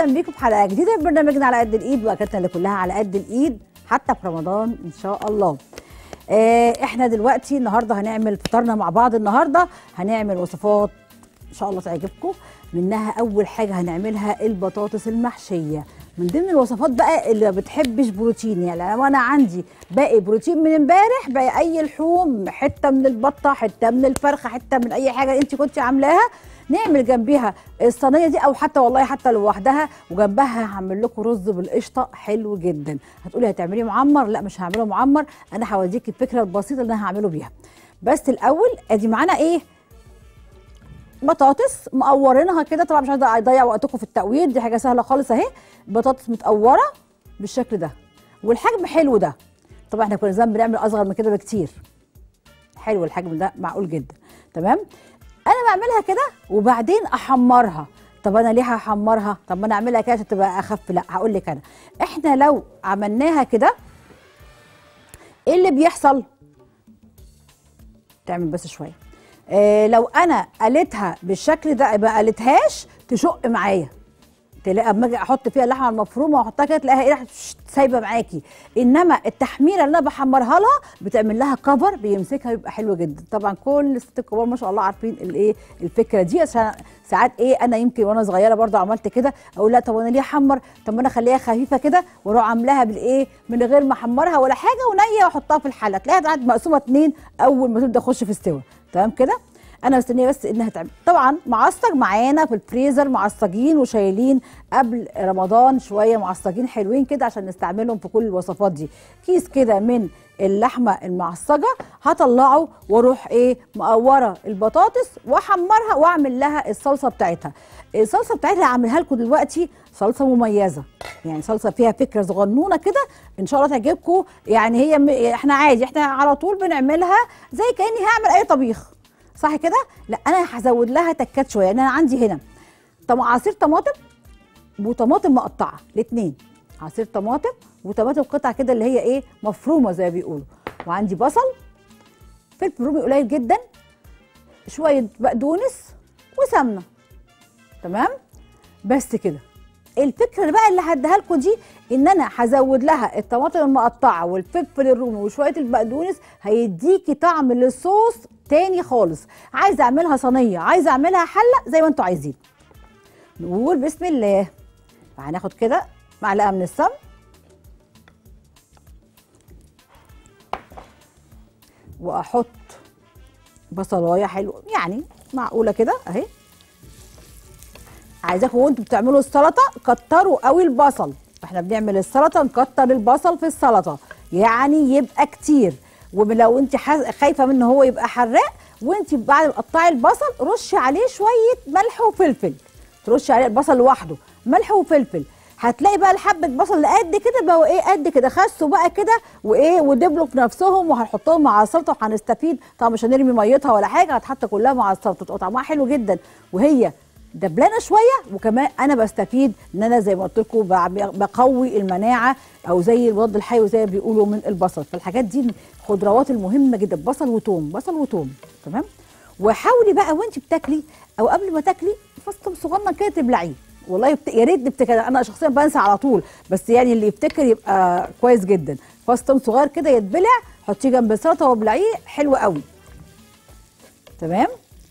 اهلا بيكم في حلقه جديده من برنامجنا على قد الايد واكلتنا اللي كلها على قد الايد حتى في رمضان ان شاء الله آه احنا دلوقتي النهارده هنعمل فطارنا مع بعض النهارده هنعمل وصفات ان شاء الله تعجبكم منها اول حاجه هنعملها البطاطس المحشيه من ضمن الوصفات بقى اللي ما بتحبش بروتين يعني لو انا عندي باقي بروتين من امبارح باقي اي لحوم حته من البطه حته من الفرخه حته من اي حاجه انت كنت عاملاها نعمل جنبيها الصينيه دي او حتى والله حتى لوحدها وجنبها هعمل لكم رز بالقشطه حلو جدا هتقولي هتعمليه معمر لا مش هعمله معمر انا هوريكي الفكره البسيطه اللي انا هعمله بيها بس الاول ادي معانا ايه بطاطس مقورينها كده طبعا مش عايزه اضيع وقتكم في التقوير دي حاجه سهله خالص اهي بطاطس متقوره بالشكل ده والحجم حلو ده طبعا احنا كنا زمان بنعمل اصغر من كده بكتير حلو الحجم ده معقول جدا تمام انا بعملها كده وبعدين احمرها طب انا ليه هحمرها طب ما انا اعملها كده عشان تبقى اخف لا هقول لك انا احنا لو عملناها كده ايه اللي بيحصل تعمل بس شويه إيه لو انا قلتها بالشكل ده ما قلتهاش تشق معايا تلاقي اما اجي احط فيها اللحمه المفرومه واحطها كده تلاقيها ايه راحت سايبه معاكي انما التحميره اللي انا بحمرها لها بتعمل لها كفر بيمسكها يبقى حلو جدا طبعا كل الست الكبار ما شاء الله عارفين الايه الفكره دي عشان ساعات ايه انا يمكن وانا صغيره برضه عملت كده اقول لا طب انا ليه احمر طب ما انا اخليها خفيفه كده واروح عاملاها بالايه من غير ما احمرها ولا حاجه ونيه واحطها في الحله تلاقيها قاعده مقسومه اتنين اول ما تبدا تخش في السوا تمام كده انا مستنيه بس انها تعمل طبعا معصج معانا في الفريزر معصجين وشايلين قبل رمضان شويه معصجين حلوين كده عشان نستعملهم في كل الوصفات دي كيس كده من اللحمه المعصجه هطلعه واروح ايه مقوره البطاطس واحمرها واعمل لها الصلصه بتاعتها الصلصه بتاعتها هعملها لكم دلوقتي صلصه مميزه يعني صلصه فيها فكره صغنونه كده ان شاء الله تعجبكم يعني هي م... احنا عادي احنا على طول بنعملها زي كاني هعمل اي طبيخ صح كده لا انا هزود لها تكات شويه يعني انا عندي هنا طم عصير طماطم وطماطم مقطعه الاثنين عصير طماطم وطماطم قطع كده اللي هي ايه مفرومه زي ما بيقولوا وعندي بصل فلفل رومي قليل جدا شويه بقدونس وسمنه تمام بس كده الفكره بقى اللي هديها لكم دي ان انا هزود لها الطماطم المقطعه والفلفل الرومي وشويه البقدونس هيديكي طعم للصوص تاني خالص عايزه اعملها صينيه عايزه اعملها حله زي ما انتوا عايزين نقول بسم الله هناخد كده معلقه من السمن واحط بصلايه حلوه يعني معقوله كده اهي عايزاكم وانتوا بتعملوا السلطه كتروا قوي البصل احنا بنعمل السلطه نكتر البصل في السلطه يعني يبقى كتير ولو انت خايفه منه هو يبقى حراق وانت بعد ما تقطعي البصل رشي عليه شويه ملح وفلفل ترشي عليه البصل لوحده ملح وفلفل هتلاقي بقى الحبه بصل اللي قد كده بقوا ايه قد كده خسوا بقى كده وايه ودبلوا في نفسهم وهنحطهم مع السلطه وهنستفيد طبعا مش هنرمي ميتها ولا حاجه هتحط كلها مع السلطه تبقى طعمها حلو جدا وهي دبلانه شويه وكمان انا بستفيد ان انا زي ما قلت لكم بقوي المناعه او زي الوضع الحيوي زي ما بيقولوا من البصل فالحاجات دي الخضروات المهمه جدا بصل وتوم بصل وتوم تمام وحاولي بقى وانت بتاكلي او قبل ما تاكلي فص صغنن كده تبلعيه والله بت... يا ريت نفتكر انا شخصيا بنسى على طول بس يعني اللي يفتكر يبقى كويس جدا فص صغير كده يتبلع حطيه جنب السلطه وابلعيه حلو قوي تمام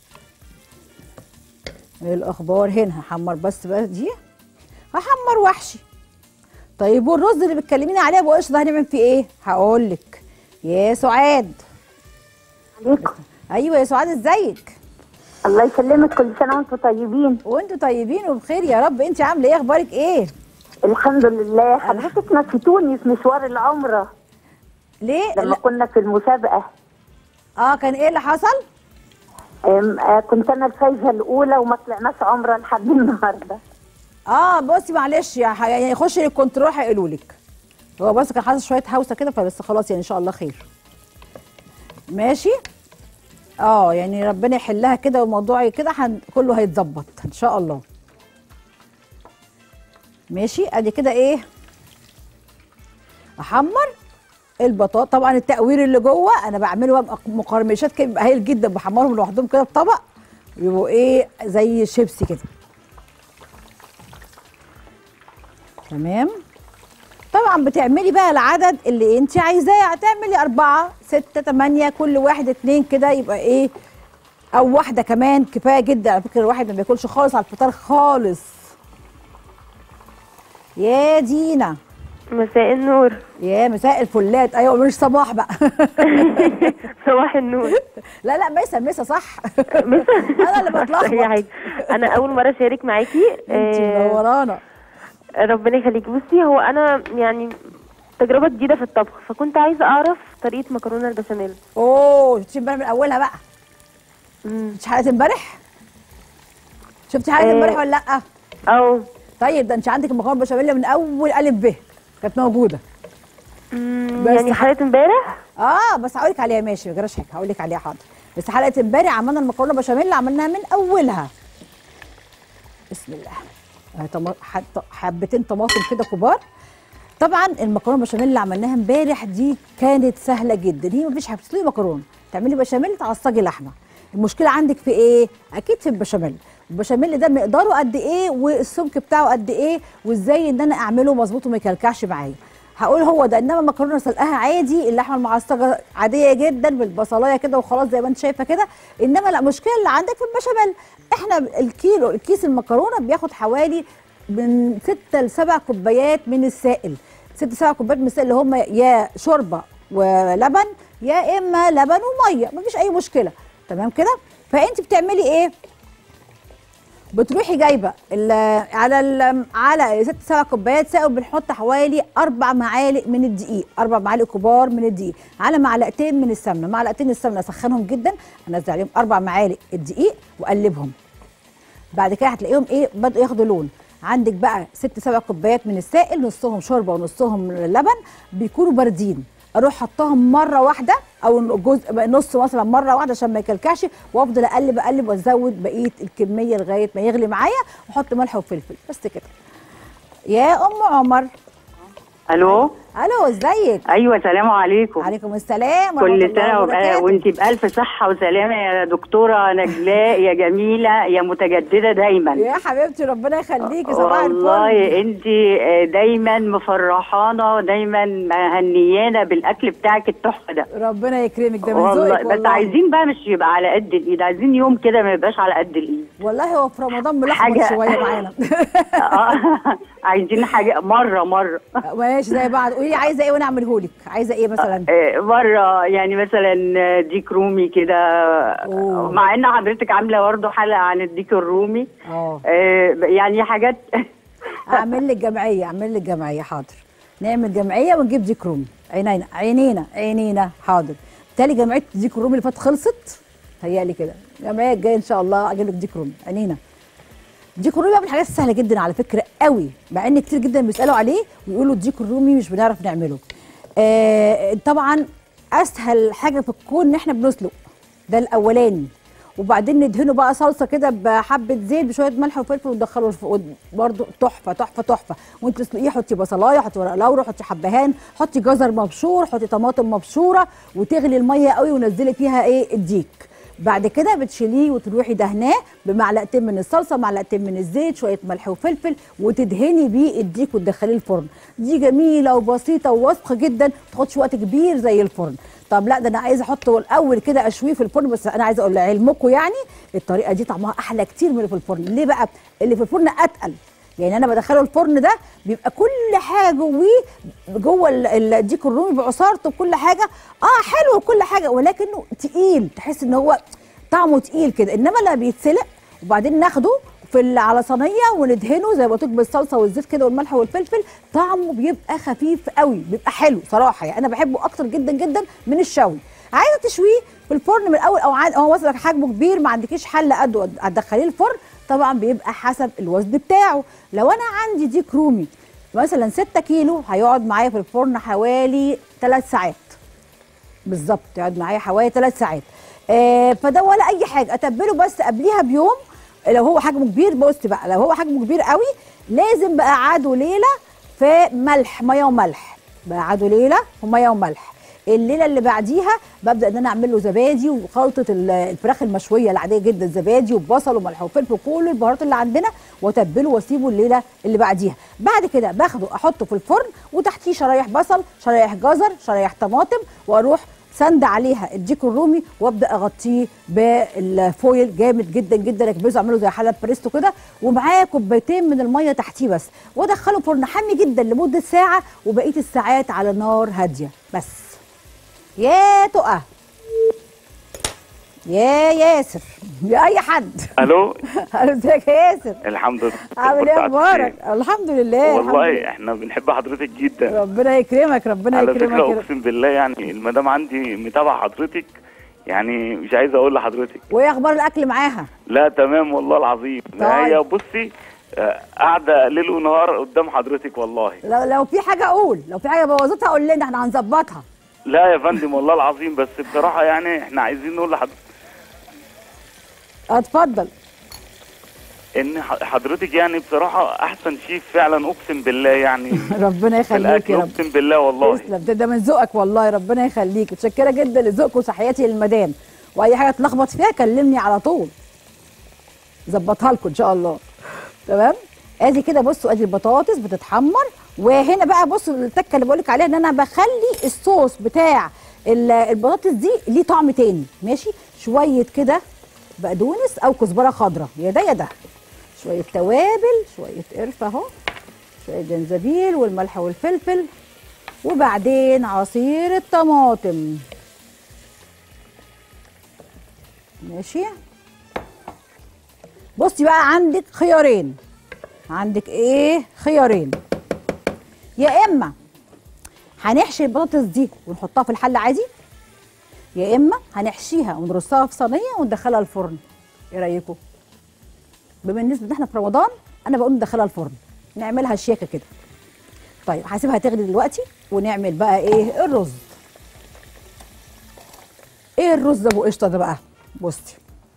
الاخبار هنا هحمر بس بقى دي هحمر وحشي طيب والرز اللي بتكلميني عليه ابو قشطه ده هنعمل فيه ايه هقول لك يا سعاد عليكم ايوه يا سعاد ازيك الله يسلمك كل سنه وانتم طيبين وانتوا طيبين وبخير يا رب انت عامله ايه اخبارك ايه الحمد لله حضرتك نسيتوني في مشوار العمره ليه لما لا. كنا في المسابقه اه كان ايه اللي حصل أم، آه، كنت انا الفايزه الاولى وما طلعناش عمره لحد النهارده اه بصي معلش يا ح- يعني خشي الكنترول هيقولوا لك هو بس كان حاسس شويه هوسه كده فبس خلاص يعني ان شاء الله خير ماشي اه يعني ربنا يحلها كده والموضوع كده هن... كله هيتظبط ان شاء الله ماشي ادي كده ايه احمر البطاطا طبعا التقوير اللي جوه انا بعمله بقى مقرمشات كده بيبقى هايل جدا بحمرهم لوحدهم كده في طبق يبقوا ايه زي شيبسي كده تمام طبعا بتعملي بقى العدد اللي انت عايزاه هتعملي أربعة ستة تمانية كل واحد اتنين كده يبقى ايه أو واحدة كمان كفاية جدا على فكرة الواحد ما بياكلش خالص على الفطار خالص يا دينا مساء النور يا مساء الفلات ايوه مش صباح بقى صباح النور لا لا ميسه ميسه صح انا اللي هي بتلخبط عادي انا اول مره اشارك معاكي انت آه، منورانا ربنا يخليكي بصي هو انا يعني تجربه جديده في الطبخ فكنت عايزه اعرف طريقه مكرونه البشاميل اوه شفتي امبارح من اولها بقى مم. شفتي حلقه امبارح شفتي حلقه آه. امبارح ولا لا او طيب ده انت عندك المكرونه بشاميل من اول الف ب كانت موجوده مم، بس يعني ح- حلقه امبارح اه بس هقول لك عليها ماشي ما جراش حاجه هقول لك عليها حاضر بس حلقه امبارح عملنا المكرونه بشاميل اللي عملناها من اولها بسم الله آه، طما- حط- حبتين طماطم كده كبار طبعا المكرونه بشاميل اللي عملناها امبارح دي كانت سهله جدا هي مفيش حاجه بتسلقي مكرونه تعملي بشاميل تعصجي لحمه المشكله عندك في ايه اكيد في البشاميل البشاميل ده مقداره قد ايه والسمك بتاعه قد ايه وازاي ان انا اعمله مظبوط وما يكلكعش معايا هقول هو ده انما مكرونه سلقاها عادي اللحمه المعصجه عاديه جدا بالبصلايه كده وخلاص زي ما انت شايفه كده انما لا المشكله اللي عندك في البشاميل احنا الكيلو الكيس المكرونه بياخد حوالي من 6 ل 7 كوبايات من السائل 6 7 كوبايات من السائل اللي هم يا شوربه ولبن يا اما لبن وميه مفيش اي مشكله تمام كده فانت بتعملي ايه بتروحي جايبه ال- على ال- على ست سبع كوبايات سائل بنحط حوالي اربع معالق من الدقيق اربع معالق كبار من الدقيق على معلقتين من السمنه معلقتين السمنه اسخنهم جدا انزل عليهم اربع معالق الدقيق واقلبهم بعد كده هتلاقيهم ايه بدأوا ياخدوا لون عندك بقى ست سبع كوبايات من السائل نصهم شوربه ونصهم لبن بيكونوا باردين اروح حطهم مره واحده او جزء نص مثلا مره واحده عشان ما يكلكعش وافضل اقلب اقلب وازود بقيه الكميه لغايه ما يغلي معايا واحط ملح وفلفل بس كده يا ام عمر الو الو ازيك ايوه سلام عليكم عليكم السلام ورحمة كل الله سنه وبقى- وبركاته. وانت بالف صحه وسلامه يا دكتوره نجلاء يا جميله يا متجدده دايما يا حبيبتي ربنا يخليكي صباح الفل والله انت دايما مفرحانا دايما مهنيانا بالاكل بتاعك التحفه ده ربنا يكرمك ده من والله ذوقك بس والله عايزين بقى مش يبقى على قد الايد عايزين يوم كده ما يبقاش على قد الايد والله هو في رمضان ملخبط حاجة- شويه معانا آه، عايزين حاجه مره مره ماشي زي بعض قولي لي عايزه ايه وانا اعمله لك عايزه ايه مثلا آه، مره يعني مثلا ديك رومي كده أوه. مع ان حضرتك عامله برضه حلقه عن الديك الرومي اه آه، يعني حاجات اعمل لك جمعيه اعمل لك جمعيه حاضر نعمل جمعيه ونجيب ديك رومي عينينا عينينا عينينا حاضر بالتالي جمعيه ديك الرومي اللي فاتت خلصت هيالي كده الجمعيه الجايه ان شاء الله اجيب لك ديك رومي عينينا ديك الرومي بقى من الحاجات السهله جدا على فكره قوي مع ان كتير جدا بيسالوا عليه ويقولوا الديك الرومي مش بنعرف نعمله آه طبعا اسهل حاجه في الكون ان احنا بنسلق ده الاولاني وبعدين ندهنه بقى صلصه كده بحبه زيت بشويه ملح وفلفل وندخله الف- برضه تحفه تحفه تحفه وانت تسلقيه حطي بصلايه حطي ورق لورا حطي حبهان حطي جزر مبشور حطي طماطم مبشوره وتغلي الميه قوي ونزلي فيها ايه الديك بعد كده بتشيليه وتروحي دهناه بمعلقتين من الصلصه معلقتين من الزيت شويه ملح وفلفل وتدهني بيه الديك وتدخليه الفرن دي جميله وبسيطه وواثقه جدا ما تاخدش وقت كبير زي الفرن طب لا ده انا عايزه احطه الاول كده اشويه في الفرن بس انا عايزه اقول لعلمكم يعني الطريقه دي طعمها احلى كتير من اللي في الفرن ليه بقى اللي في الفرن اتقل يعني انا بدخله الفرن ده بيبقى كل حاجه جواه جوه ال- الديك الرومي بعصارته بكل حاجه اه حلو وكل حاجه ولكنه تقيل تحس ان هو طعمه تقيل كده انما لما بيتسلق وبعدين ناخده في ال- على صينيه وندهنه زي ما قلت لك بالصلصه والزيت كده والملح والفلفل طعمه بيبقى خفيف قوي بيبقى حلو صراحه يعني انا بحبه اكتر جدا جدا من الشوي عايزه تشويه في الفرن من الاول او عاد هو مثلا حجمه كبير ما عندكيش حل قده هتدخليه الفرن طبعا بيبقى حسب الوزن بتاعه لو انا عندي ديك رومي مثلا 6 كيلو هيقعد معايا في الفرن حوالي 3 ساعات بالظبط يقعد معايا حوالي 3 ساعات آه فده ولا اي حاجه اتبله بس قبليها بيوم لو هو حجمه كبير بص بقى لو هو حجمه كبير قوي لازم بقى قعده ليله في ملح ميه وملح بقى قعده ليله في ميه وملح الليله اللي بعديها ببدا ان انا اعمل له زبادي وخلطه ال- الفراخ المشويه العاديه جدا زبادي وبصل وملح وفلفل وكل البهارات اللي عندنا واتبله واسيبه الليله اللي بعديها بعد كده باخده احطه في الفرن وتحتيه شرايح بصل شرايح جزر شرايح طماطم واروح سند عليها الديك الرومي وابدا اغطيه بالفويل جامد جدا جدا اكبسه اعمله زي حلب بريستو كده ومعاه كوبايتين من الميه تحتيه بس وادخله فرن حامي جدا لمده ساعه وبقيه الساعات على نار هاديه بس يا تقى يا ياسر يا اي حد الو قالوا ازيك يا ياسر الحمد لله عامل ايه كنت اخبارك عارف الحمد لله إيه؟ الحمد لله. والله احنا بنحب حضرتك جدا ربنا يكرمك ربنا على يكرمك فكره يا رب. اقسم بالله يعني المدام عندي متابعه حضرتك يعني مش عايز اقول لحضرتك وايه اخبار الاكل معاها لا تمام والله العظيم طيب. هي بصي آه، قاعده ليل ونهار قدام حضرتك والله لو لو في حاجه اقول لو في حاجه بوظتها قول لنا احنا هنظبطها لا يا فندم والله العظيم بس بصراحه يعني احنا عايزين نقول لحضرتك اتفضل ان ح- حضرتك يعني بصراحه احسن شيف فعلا اقسم بالله يعني ربنا في يخليك الاكل يا رب اقسم بالله والله تسلم ده, ده من ذوقك والله ربنا يخليك متشكره جدا لذوقك وتحياتي للمدام واي حاجه تلخبط فيها كلمني على طول ظبطها لكم ان شاء الله تمام ادي كده بصوا ادي البطاطس بتتحمر وهنا بقى بصوا التكه اللي بقولك عليها ان انا بخلي الصوص بتاع ال- البطاطس دي ليه طعم تاني ماشي شويه كده بقدونس او كزبره خضراء يا ده يا ده شويه توابل شويه قرفه اهو شويه جنزبيل والملح والفلفل وبعدين عصير الطماطم ماشي بصي بقى عندك خيارين عندك ايه خيارين يا اما هنحشي البطاطس دي ونحطها في الحله عادي يا اما هنحشيها ونرصها في صينيه وندخلها الفرن ايه رايكم بالنسبه ان احنا في رمضان انا بقول ندخلها الفرن نعملها شياكه كده طيب هسيبها تغلي دلوقتي ونعمل بقى ايه الرز ايه الرز ده ابو قشطه ده بقى بصي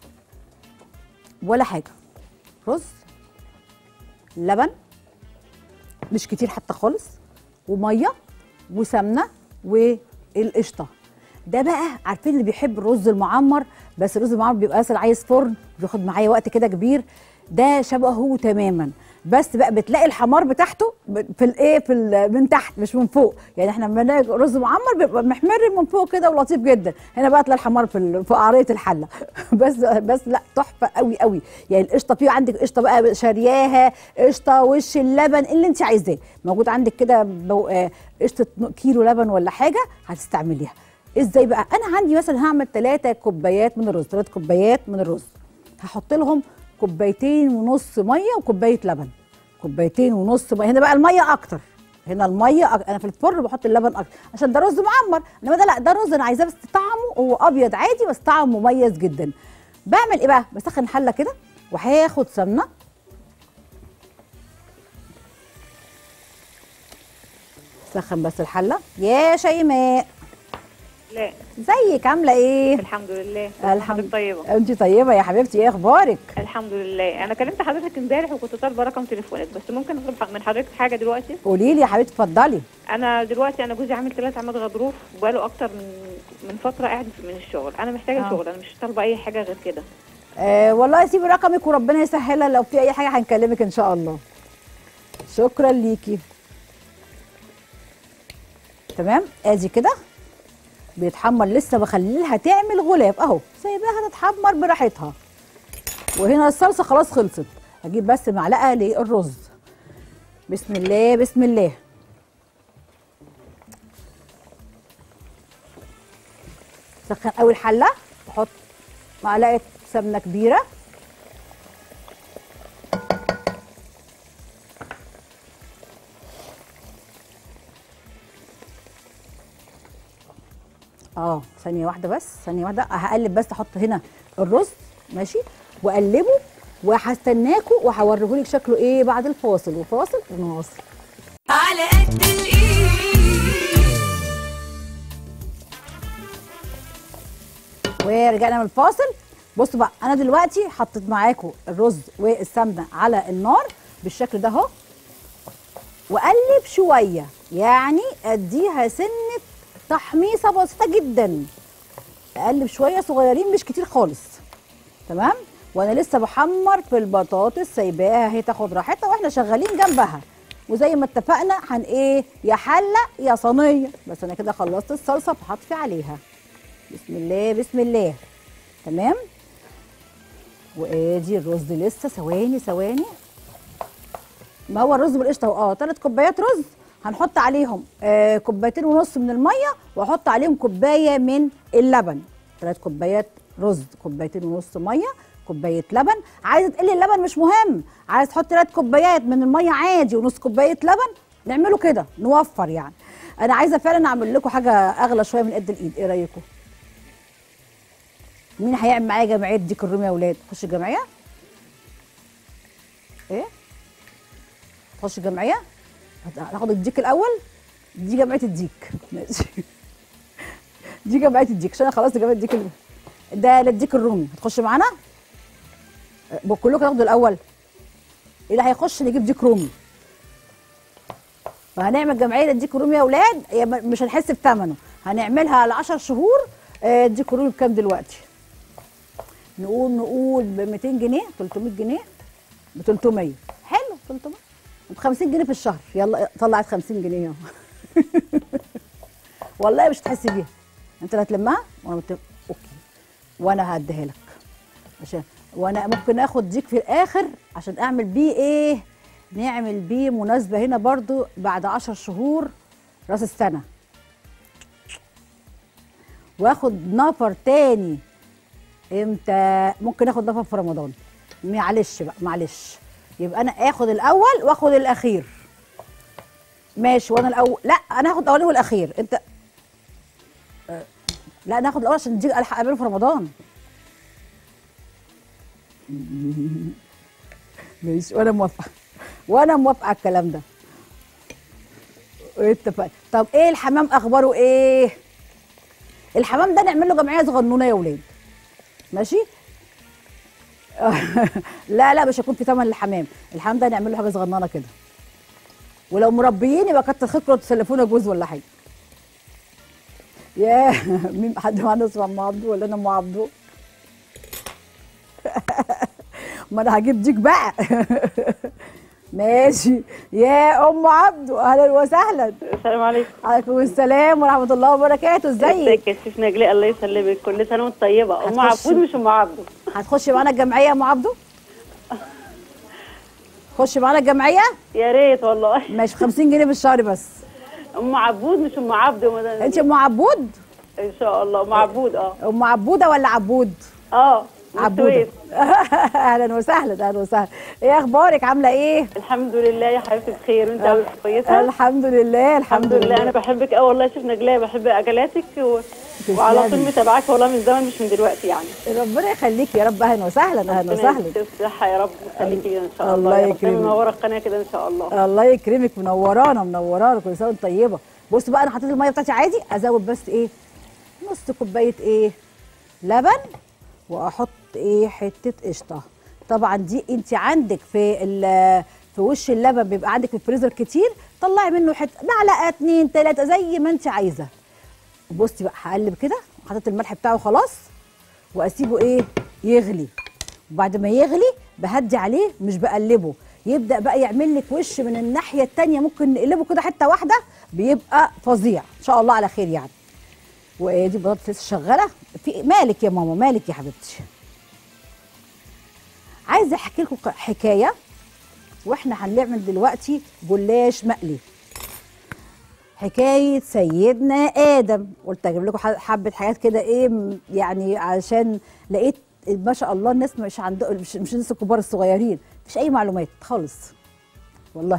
ولا حاجه رز لبن مش كتير حتى خالص وميه وسمنه والقشطه ده بقى عارفين اللي بيحب الرز المعمر بس الرز المعمر بيبقى مثلا عايز فرن بياخد معايا وقت كده كبير ده شبهه تماما بس بقى بتلاقي الحمار بتاعته ب- في الايه في ال- من تحت مش من فوق يعني احنا لما نلاقي رز معمر بيبقى محمر من فوق كده ولطيف جدا هنا بقى تلاقي الحمار في ال- في قعريه الحله بس بس لا تحفه قوي قوي يعني القشطه في عندك قشطه بقى شارياها قشطه وش اللبن اللي انت عايزاه موجود عندك كده بو- آه، قشطه كيلو لبن ولا حاجه هتستعمليها ازاي بقى انا عندي مثلا هعمل 3 كوبايات من الرز 3 كوبايات من الرز هحط لهم كوبايتين ونص ميه وكوبايه لبن كوبايتين ونص ميه هنا بقى الميه اكتر هنا الميه أك... انا في الفرن بحط اللبن اكتر عشان ده رز معمر انما ده لا ده رز انا عايزاه بس طعمه هو ابيض عادي بس طعمه مميز جدا بعمل ايه بقى بسخن حله كده وهاخد سمنه سخن بس الحله يا شيماء لا ازيك عامله ايه الحمد لله الحمد حضرتك طيبه انت طيبه يا حبيبتي ايه اخبارك الحمد لله انا كلمت حضرتك امبارح وكنت طالبه رقم تليفونك بس ممكن اطلب من حضرتك حاجه دلوقتي قولي لي يا حبيبتي اتفضلي انا دلوقتي انا جوزي عامل ثلاث عماد غضروف وبقاله اكتر من من فتره قاعد من الشغل انا محتاجه آه. شغل انا مش طالبه اي حاجه غير كده آه والله سيبي رقمك وربنا يسهلها لو في اي حاجه هنكلمك ان شاء الله شكرا ليكي تمام ادي كده بيتحمر لسه بخليها تعمل غلاف اهو سايباها تتحمر براحتها وهنا الصلصه خلاص خلصت اجيب بس معلقه للرز بسم الله بسم الله سخن اول حله احط معلقه سمنه كبيره اه ثانيه واحده بس ثانيه واحده هقلب بس احط هنا الرز ماشي واقلبه وهستناكوا وهوريهولك شكله ايه بعد الفاصل وفاصل ونواصل على قد الايد ورجعنا من الفاصل بصوا بقى انا دلوقتي حطيت معاكم الرز والسمنه على النار بالشكل ده اهو واقلب شويه يعني اديها سنه تحميصه بسيطه جدا اقلب شويه صغيرين مش كتير خالص تمام وانا لسه بحمر في البطاطس سايباها اهي تاخد راحتها واحنا شغالين جنبها وزي ما اتفقنا هن ايه يا حله يا صينيه بس انا كده خلصت الصلصه فهطفي عليها بسم الله بسم الله تمام وادي الرز لسه ثواني ثواني ما هو الرز بالقشطه اه ثلاث كوبايات رز هنحط عليهم آه كوبايتين ونص من الميه واحط عليهم كوبايه من اللبن ثلاث كوبايات رز كوبايتين ونص ميه كوبايه لبن عايزه تقلي اللبن مش مهم عايز تحط ثلاث كوبايات من الميه عادي ونص كوبايه لبن نعمله كده نوفر يعني انا عايزه فعلا اعمل لكم حاجه اغلى شويه من قد الايد ايه رايكم مين هيعمل معايا جمعيه ديك الرومي يا اولاد خش الجمعيه ايه تخش الجمعيه هت- هناخد الديك الاول دي جمعيه الديك ماشي دي جمعيه الديك عشان انا خلصت جمعيه الديك ال- ده للديك الرومي هتخش معانا أه، كلكم تاخدوا الاول اللي هيخش نجيب ديك رومي فهنعمل جمعيه للديك الرومي يا اولاد هي م- مش هنحس بثمنه هنعملها على 10 شهور آه، الديك الرومي بكام دلوقتي نقول نقول ب 200 جنيه 300 جنيه ب 300 حلو 300 ب 50 جنيه في الشهر يلا طلعت 50 جنيه اهو والله مش هتحسي بيها انت اللي هتلمها وانا مت... اوكي وانا هديها لك عشان وانا ممكن اخد ديك في الاخر عشان اعمل بيه ايه نعمل بيه مناسبه هنا برضو بعد 10 شهور راس السنه واخد نفر تاني امتى ممكن اخد نفر في رمضان معلش بقى معلش يبقى انا اخد الاول واخد الاخير ماشي وانا الاول لا انا هاخد الاولاني والاخير انت آه، لا انا هاخد الاول عشان دي الحق اعمله في رمضان ماشي وانا موافقه وانا موافقه على الكلام ده اتفقنا طب ايه الحمام اخباره ايه الحمام ده نعمل له جمعيه صغنونه يا ولاد ماشي لا لا مش هيكون في ثمن للحمام الحمام ده نعمل له حاجه صغننه كده ولو مربيين يبقى كتر خيركم تسلفونا جوز ولا حاجه ياه مين حد معانا اسمه ام عبدو ولا انا ام عبدو ما انا هجيب ديك بقى ماشي يا ام عبدو اهلا وسهلا السلام عليكم عليكم السلام ورحمه الله وبركاته ازيك ازيك يا شيف نجلاء الله يسلمك كل سنه وانت طيبه ام هتخش- عبود مش ام عبده هتخشي معانا الجمعيه يا ام عبدو خشي معانا الجمعيه يا ريت والله ماشي 50 جنيه في الشهر بس ام عبود مش ام عبده انت ام عبود ان شاء الله ام عبود اه ام عبوده ولا عبود اه عبوده عبود اهلا وسهلا اهلا وسهلا ايه اخبارك عامله ايه الحمد لله يا حبيبتي بخير وانت عامله كويسه الحمد لله الحمد لله انا بحبك قوي والله يا شيف نجلاء بحب اكلاتك و... وعلى طول تسلمي. متابعاك والله من زمان مش من دلوقتي يعني ربنا يخليكي يا رب اهلا وسهلا اهلا ربنا وسهلا يديك الصحه يا رب ويخليكي ان شاء الله الله يا رب يكرمك. منوره القناه كده ان شاء الله الله يكرمك منورانا منورانا كل سنه وانت طيبه بص بقى انا حطيت الميه بتاعتي عادي ازود بس ايه نص كوبايه ايه لبن واحط ايه حته قشطه طبعا دي انت عندك في ال- في وش اللبن بيبقى عندك في الفريزر كتير طلعي منه حته معلقه اتنين تلاته زي ما انت عايزه بصي بقى هقلب كده حطيت الملح بتاعه خلاص واسيبه ايه يغلي وبعد ما يغلي بهدي عليه مش بقلبه يبدا بقى يعمل لك وش من الناحيه التانية ممكن نقلبه كده حته واحده بيبقى فظيع ان شاء الله على خير يعني ودي بطاطس لسه شغاله في مالك يا ماما مالك يا حبيبتي عايزه احكي لكم ق- حكايه واحنا هنعمل دلوقتي جلاش مقلي حكايه سيدنا ادم قلت اجيب لكم ح- حبه حاجات كده ايه م- يعني عشان لقيت ما شاء الله الناس مش عندهم مش, مش الناس الكبار الصغيرين مفيش اي معلومات خالص والله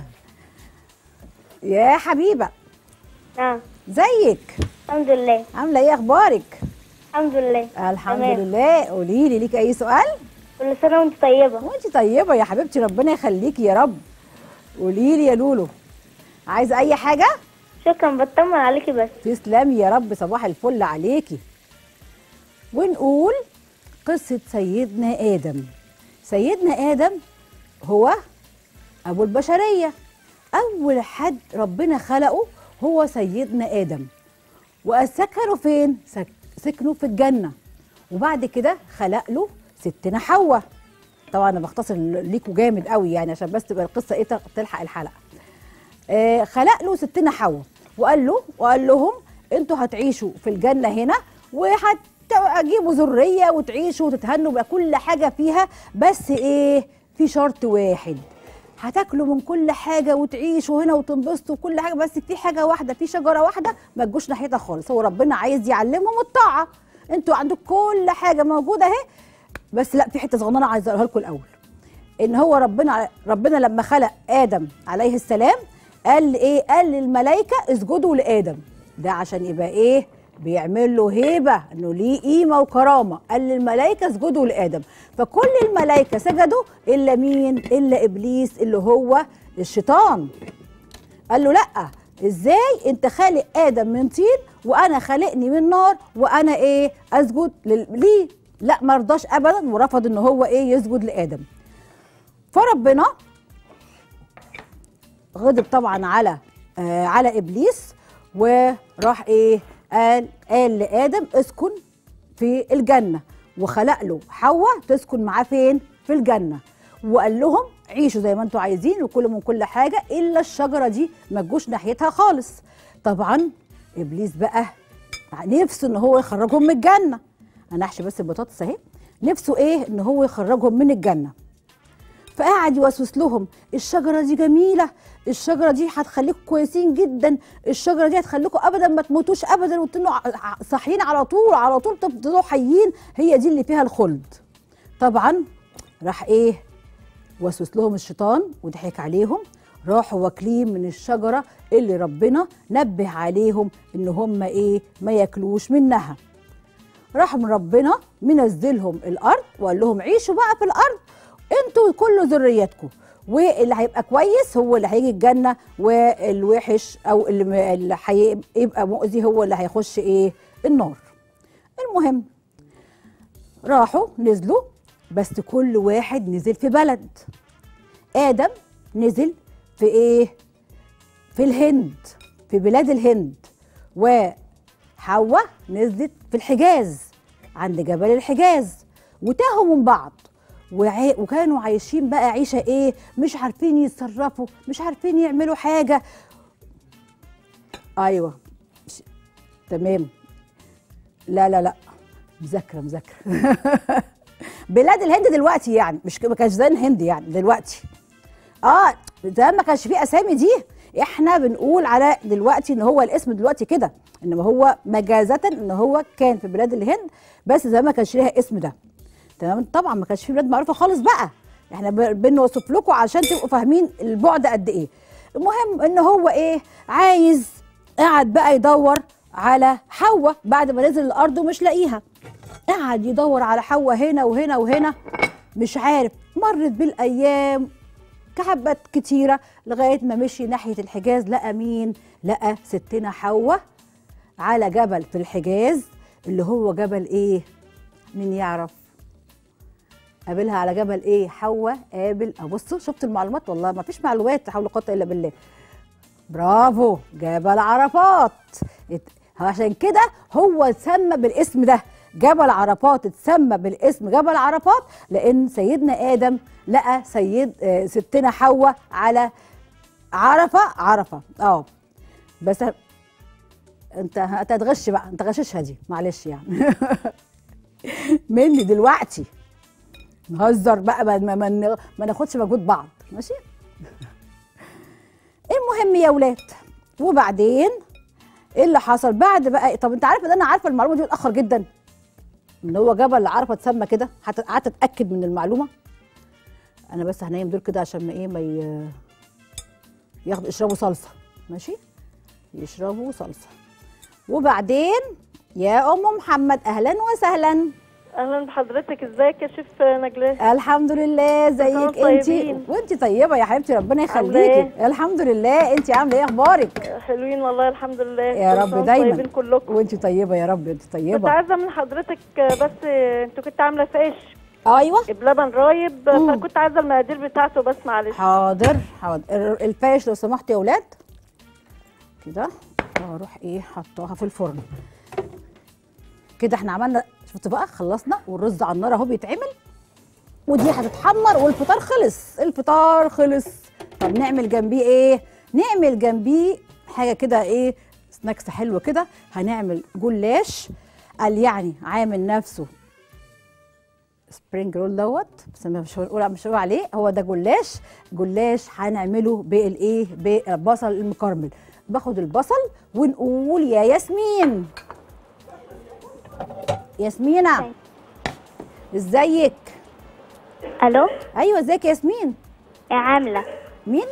يا حبيبه نعم زيك الحمد لله عامله ايه اخبارك الحمد لله الحمد تمام. لله قولي لي ليك اي سؤال كل سنة وانت طيبة وانت طيبه يا حبيبتي ربنا يخليكي يا رب قولي لي يا لولو عايزه اي حاجه شكرا بطمن عليكي بس تسلمي يا رب صباح الفل عليكي ونقول قصة سيدنا آدم سيدنا آدم هو أبو البشرية أول حد ربنا خلقه هو سيدنا آدم وسكنوا فين سك... سكنوا في الجنه وبعد كده خلق له ستنا حواء طبعا انا بختصر ليكوا جامد قوي يعني عشان بس تبقى القصه ايه تلحق الحلقه آه خلق له ستنا حواء وقال له وقال لهم انتوا هتعيشوا في الجنه هنا وهتجيبوا ذريه وتعيشوا وتتهنوا بقى كل حاجه فيها بس ايه في شرط واحد هتاكلوا من كل حاجه وتعيشوا هنا وتنبسطوا وكل حاجه بس في حاجه واحده في شجره واحده ما تجوش ناحيتها خالص هو ربنا عايز يعلمهم الطاعه انتوا عندكم كل حاجه موجوده اهي بس لا في حته صغننه عايزه اقولها لكم الاول ان هو ربنا ربنا لما خلق ادم عليه السلام قال ايه قال للملائكه اسجدوا لادم ده عشان يبقى ايه بيعمل له هيبه انه ليه قيمه وكرامه قال للملائكه اسجدوا لادم فكل الملائكه سجدوا الا مين الا ابليس اللي هو الشيطان قال له لا ازاي انت خالق ادم من طين وانا خالقني من نار وانا ايه اسجد لل- ليه لا ما رضاش ابدا ورفض ان هو ايه يسجد لادم فربنا غضب طبعا على آه على ابليس وراح ايه قال قال لادم اسكن في الجنه وخلق له حواء تسكن معاه فين في الجنه وقال لهم عيشوا زي ما انتم عايزين وكلوا من كل حاجه الا الشجره دي ما تجوش ناحيتها خالص طبعا ابليس بقى نفسه ان هو يخرجهم من الجنه انا احشي بس البطاطس اهي نفسه ايه ان هو يخرجهم من الجنه فقعد يوسوس لهم الشجره دي جميله الشجره دي هتخليكم كويسين جدا الشجره دي هتخليكم ابدا ما تموتوش ابدا وتنوا ع- صاحيين على طول على طول تفضلوا حيين هي دي اللي فيها الخلد طبعا راح ايه وسوس لهم الشيطان وضحك عليهم راحوا واكلين من الشجره اللي ربنا نبه عليهم ان هم ايه ما ياكلوش منها راح من ربنا منزلهم الارض وقال لهم عيشوا بقى في الارض انتوا كل ذريتكم واللي هيبقى كويس هو اللي هيجي الجنه والوحش او اللي م- اللي هيبقى مؤذي هو اللي هيخش ايه النار المهم راحوا نزلوا بس كل واحد نزل في بلد ادم نزل في ايه في الهند في بلاد الهند وحواء نزلت في الحجاز عند جبل الحجاز وتاهوا من بعض وعي... وكانوا عايشين بقى عيشه ايه مش عارفين يتصرفوا مش عارفين يعملوا حاجه ايوه مش... تمام لا لا لا مذاكره مذاكره بلاد الهند دلوقتي يعني مش ما كانش زي الهند يعني دلوقتي اه زمان ما كانش فيه اسامي دي احنا بنقول على دلوقتي ان هو الاسم دلوقتي كده انما هو مجازة ان هو كان في بلاد الهند بس زمان ما كانش ليها اسم ده تمام طبعا ما كانش في بلاد معروفه خالص بقى احنا ب- بنوصف لكم عشان تبقوا فاهمين البعد قد ايه المهم ان هو ايه عايز قاعد بقى يدور على حواء بعد ما نزل الارض ومش لاقيها قعد يدور على حواء هنا وهنا وهنا مش عارف مرت بالايام كحبات كتيرة لغاية ما مشي ناحية الحجاز لقى مين؟ لقى ستنا حواء على جبل في الحجاز اللي هو جبل ايه؟ مين يعرف؟ قابلها على جبل ايه؟ حواء قابل ابصوا شفت المعلومات والله ما فيش معلومات حول قوة الا بالله برافو جبل عرفات ات- عشان كده هو اتسمى بالاسم ده جبل عرفات اتسمى بالاسم جبل عرفات لان سيدنا ادم لقى سيد آه، ستنا حواء على عرفه عرفه اه بس ه- انت انت هتغش بقى انت غششها دي معلش يعني مني دلوقتي نهزر بقى ما, ما, ما, ما ناخدش مجهود بعض ماشي المهم يا ولاد وبعدين ايه اللي حصل بعد بقى طب انت عارفه ان انا عارفه المعلومه دي متاخر جدا ان هو جبل عرفه اتسمى كده حتى قعدت اتاكد من المعلومه انا بس هنيم دول كده عشان ما ايه ما ي... ياخدوا يشربوا صلصه ماشي يشربوا صلصه وبعدين يا ام محمد اهلا وسهلا اهلا بحضرتك ازيك يا شيف نجلاء الحمد لله كلكم زيك انت طيبين. وانت طيبه يا حبيبتي ربنا عاملة يخليكي الحمد لله انت عامله ايه اخبارك حلوين والله الحمد لله يا كل رب سنة دايما طيبين كلكم وانت طيبه يا رب انت كنت طيبه عايزه من حضرتك بس انتوا كنت عامله فيش ايوه بلبن رايب مم. فكنت عايزه المقادير بتاعته بس معلش حاضر حاضر ال- الفاش لو سمحتوا يا اولاد كده واروح ايه حطاها في الفرن كده احنا عملنا شفت بقى خلصنا والرز على النار اهو بيتعمل ودي هتتحمر والفطار خلص الفطار خلص طب نعمل جنبيه ايه نعمل جنبيه حاجه كده ايه سناكس حلو كده هنعمل جلاش قال يعني عامل نفسه سبرينج رول دوت بس أنا مش هنقول مش هنقول عليه هو ده جلاش جلاش هنعمله بالايه بالبصل المكرمل باخد البصل ونقول يا ياسمين ياسمينة ازيك الو ايوه ازيك يا ياسمين يا عامله مين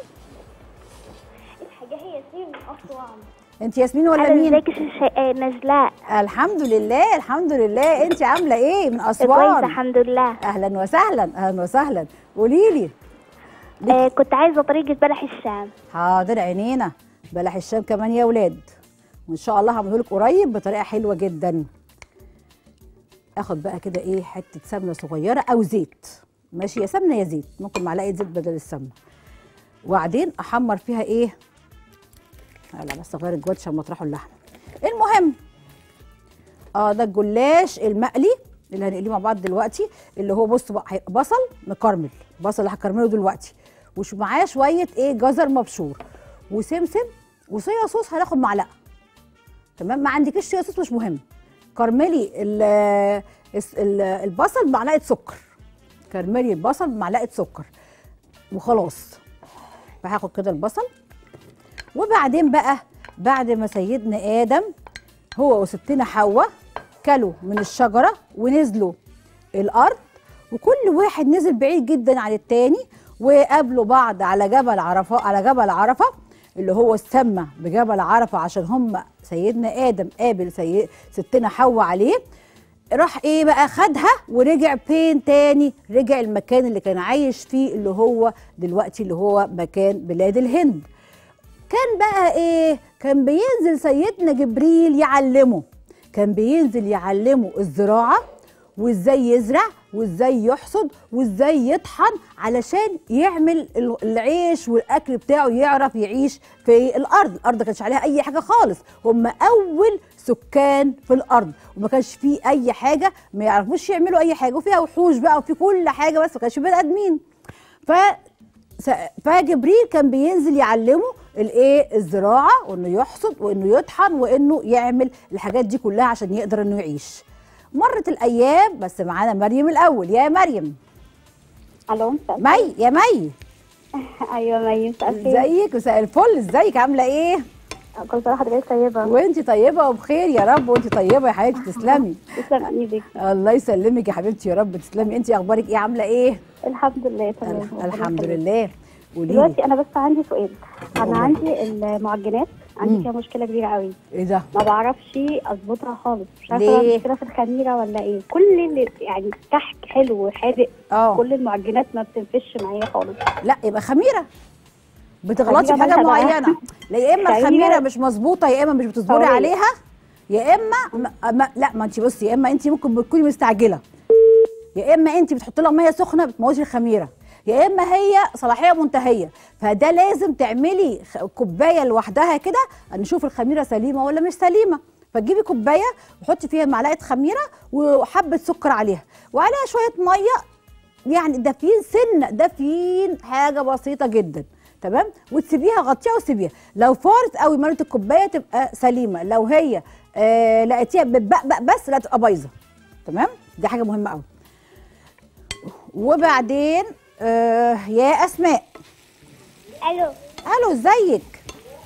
الحاجه هي ياسمين من اسوان انت ياسمين ولا انا مين ازيك يا شيخ- آه، نجلاء الحمد لله الحمد لله انت عامله ايه من كويس اسوان الحمد لله اهلا وسهلا اهلا وسهلا قولي لي آه كنت عايزه طريقه بلح الشام حاضر عينينا بلح الشام كمان يا ولاد وان شاء الله هعمله لك قريب بطريقه حلوه جدا اخد بقى كده ايه حته سمنه صغيره او زيت ماشي يا سمنه يا زيت ممكن معلقه زيت بدل السمنه وبعدين احمر فيها ايه لا بس اغير الجواد عشان مطرحه اللحمه المهم اه ده الجلاش المقلي اللي هنقليه مع بعض دلوقتي اللي هو بص بقى هيبقى بصل مكرمل بصل اللي هكرمله دلوقتي وش معاه شويه ايه جزر مبشور وسمسم وصويا صوص هناخد معلقه تمام ما عندكش صويا صوص مش مهم كرملي ال- الس- ال- البصل بمعلقه سكر كرملي البصل بمعلقه سكر وخلاص فهاخد كده البصل وبعدين بقى بعد ما سيدنا ادم هو وستنا حواء كلوا من الشجره ونزلوا الارض وكل واحد نزل بعيد جدا عن التاني وقابلوا بعض على جبل عرفه على جبل عرفه اللي هو السمى بجبل عرفه عشان هم سيدنا ادم قابل سي... ستنا حواء عليه راح ايه بقى خدها ورجع فين تاني رجع المكان اللي كان عايش فيه اللي هو دلوقتي اللي هو مكان بلاد الهند كان بقى ايه كان بينزل سيدنا جبريل يعلمه كان بينزل يعلمه الزراعه وازاي يزرع وازاي يحصد وازاي يطحن علشان يعمل ال- العيش والاكل بتاعه يعرف يعيش في الارض الارض ما كانش عليها اي حاجه خالص هم اول سكان في الارض وما كانش فيه اي حاجه ما يعرفوش يعملوا اي حاجه وفيها وحوش بقى وفي كل حاجه بس ما كانش في بني ادمين ف س- فجبريل كان بينزل يعلمه الايه الزراعه وانه يحصد وانه يطحن وانه يعمل الحاجات دي كلها عشان يقدر انه يعيش مرت الايام بس معانا مريم الاول يا مريم الو مساء مي يا مي ايوه مي مساء الخير ازيك مساء الفل ازيك عامله ايه كل سنه وحضرتك طيبه وانت طيبه وبخير يا رب وانت طيبه يا حبيبتي تسلمي تسلم ايدك الله يسلمك يا حبيبتي يا رب تسلمي انت اخبارك ايه عامله ايه الحمد لله تمام الح- الحمد لله قولي لي دلوقتي انا بس عندي سؤال انا قولي. عندي المعجنات مم. عندي فيها مشكله كبيره قوي ايه ده ما بعرفش اظبطها خالص مش عارفه ليه؟ بقى مشكله في الخميره ولا ايه كل اللي يعني كحك حلو وحادق اه كل المعجنات ما بتنفش معايا خالص لا يبقى خميره بتغلطي في خميرة حاجه مالها بقى؟ معينه لا يا اما خميرة- الخميره مش مظبوطه يا اما مش بتصبري طرية. عليها يا اما ما ما لا ما انت بصي يا اما انت ممكن بتكوني مستعجله يا اما انت بتحطي لها ميه سخنه بتموتي الخميره يا اما هي صلاحيه منتهيه فده لازم تعملي خ- كوبايه لوحدها كده نشوف الخميره سليمه ولا مش سليمه فتجيبي كوبايه وحطي فيها معلقه خميره وحبه سكر عليها وعليها شويه ميه يعني دافيين سنه دافيين حاجه بسيطه جدا تمام وتسيبيها غطيها وسيبيها لو فارت قوي ملت الكوبايه تبقى سليمه لو هي آه لقيتيها بتبقبق بس لا تبقى بايظه تمام دي حاجه مهمه قوي وبعدين آه يا اسماء الو الو ازيك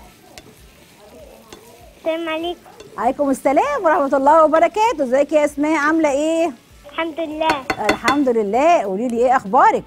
السلام عليكم عليكم السلام ورحمه الله وبركاته ازيك يا اسماء عامله ايه الحمد لله الحمد لله قولي لي ايه اخبارك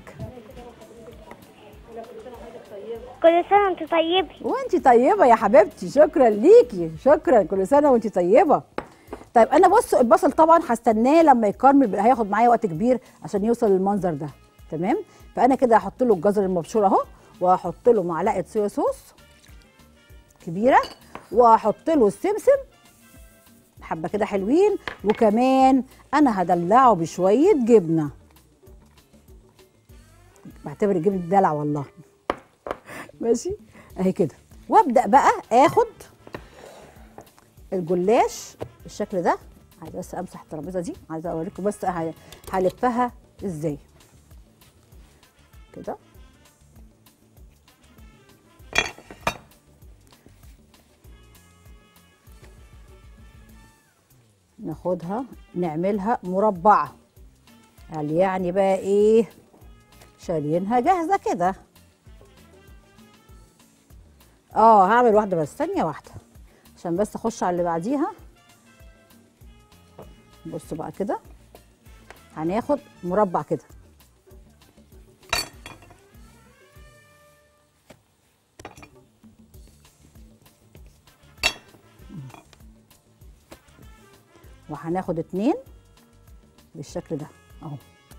كل سنه وانت طيبه وانت طيبه يا حبيبتي شكرا ليكي شكرا كل سنه وانت طيبه طيب انا بص البصل طبعا هستناه لما يكرمل هياخد معايا وقت كبير عشان يوصل للمنظر ده تمام فانا كده هحط له الجزر المبشور اهو وهحط له معلقه صويا صوص كبيره وهحط له السمسم حبه كده حلوين وكمان انا هدلعه بشويه جبنه بعتبر الجبنه دي دلع والله ماشي اهي كده وابدا بقى اخد الجلاش بالشكل ده عايزه بس امسح الترابيزه دي عايزه اوريكم بس ه- هلفها ازاي كده ناخدها نعملها مربعه قال يعني بقى ايه شاريينها جاهزه كده اه هعمل واحده بس ثانيه واحده عشان بس اخش على اللي بعديها بصوا بقى كده هناخد مربع كده وهناخد اتنين بالشكل ده اهو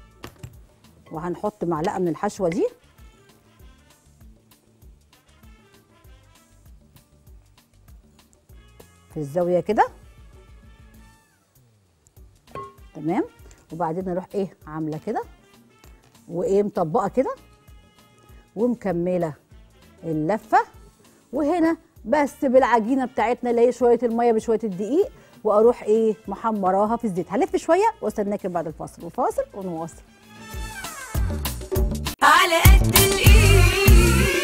وهنحط معلقه من الحشوه دي في الزاويه كده تمام وبعدين نروح ايه عامله كده وايه مطبقه كده ومكمله اللفه وهنا بس بالعجينه بتاعتنا اللي هي شويه الميه بشويه الدقيق واروح ايه محمراها في الزيت هلف شويه واستناكم بعد الفاصل وفاصل ونواصل على قد الايد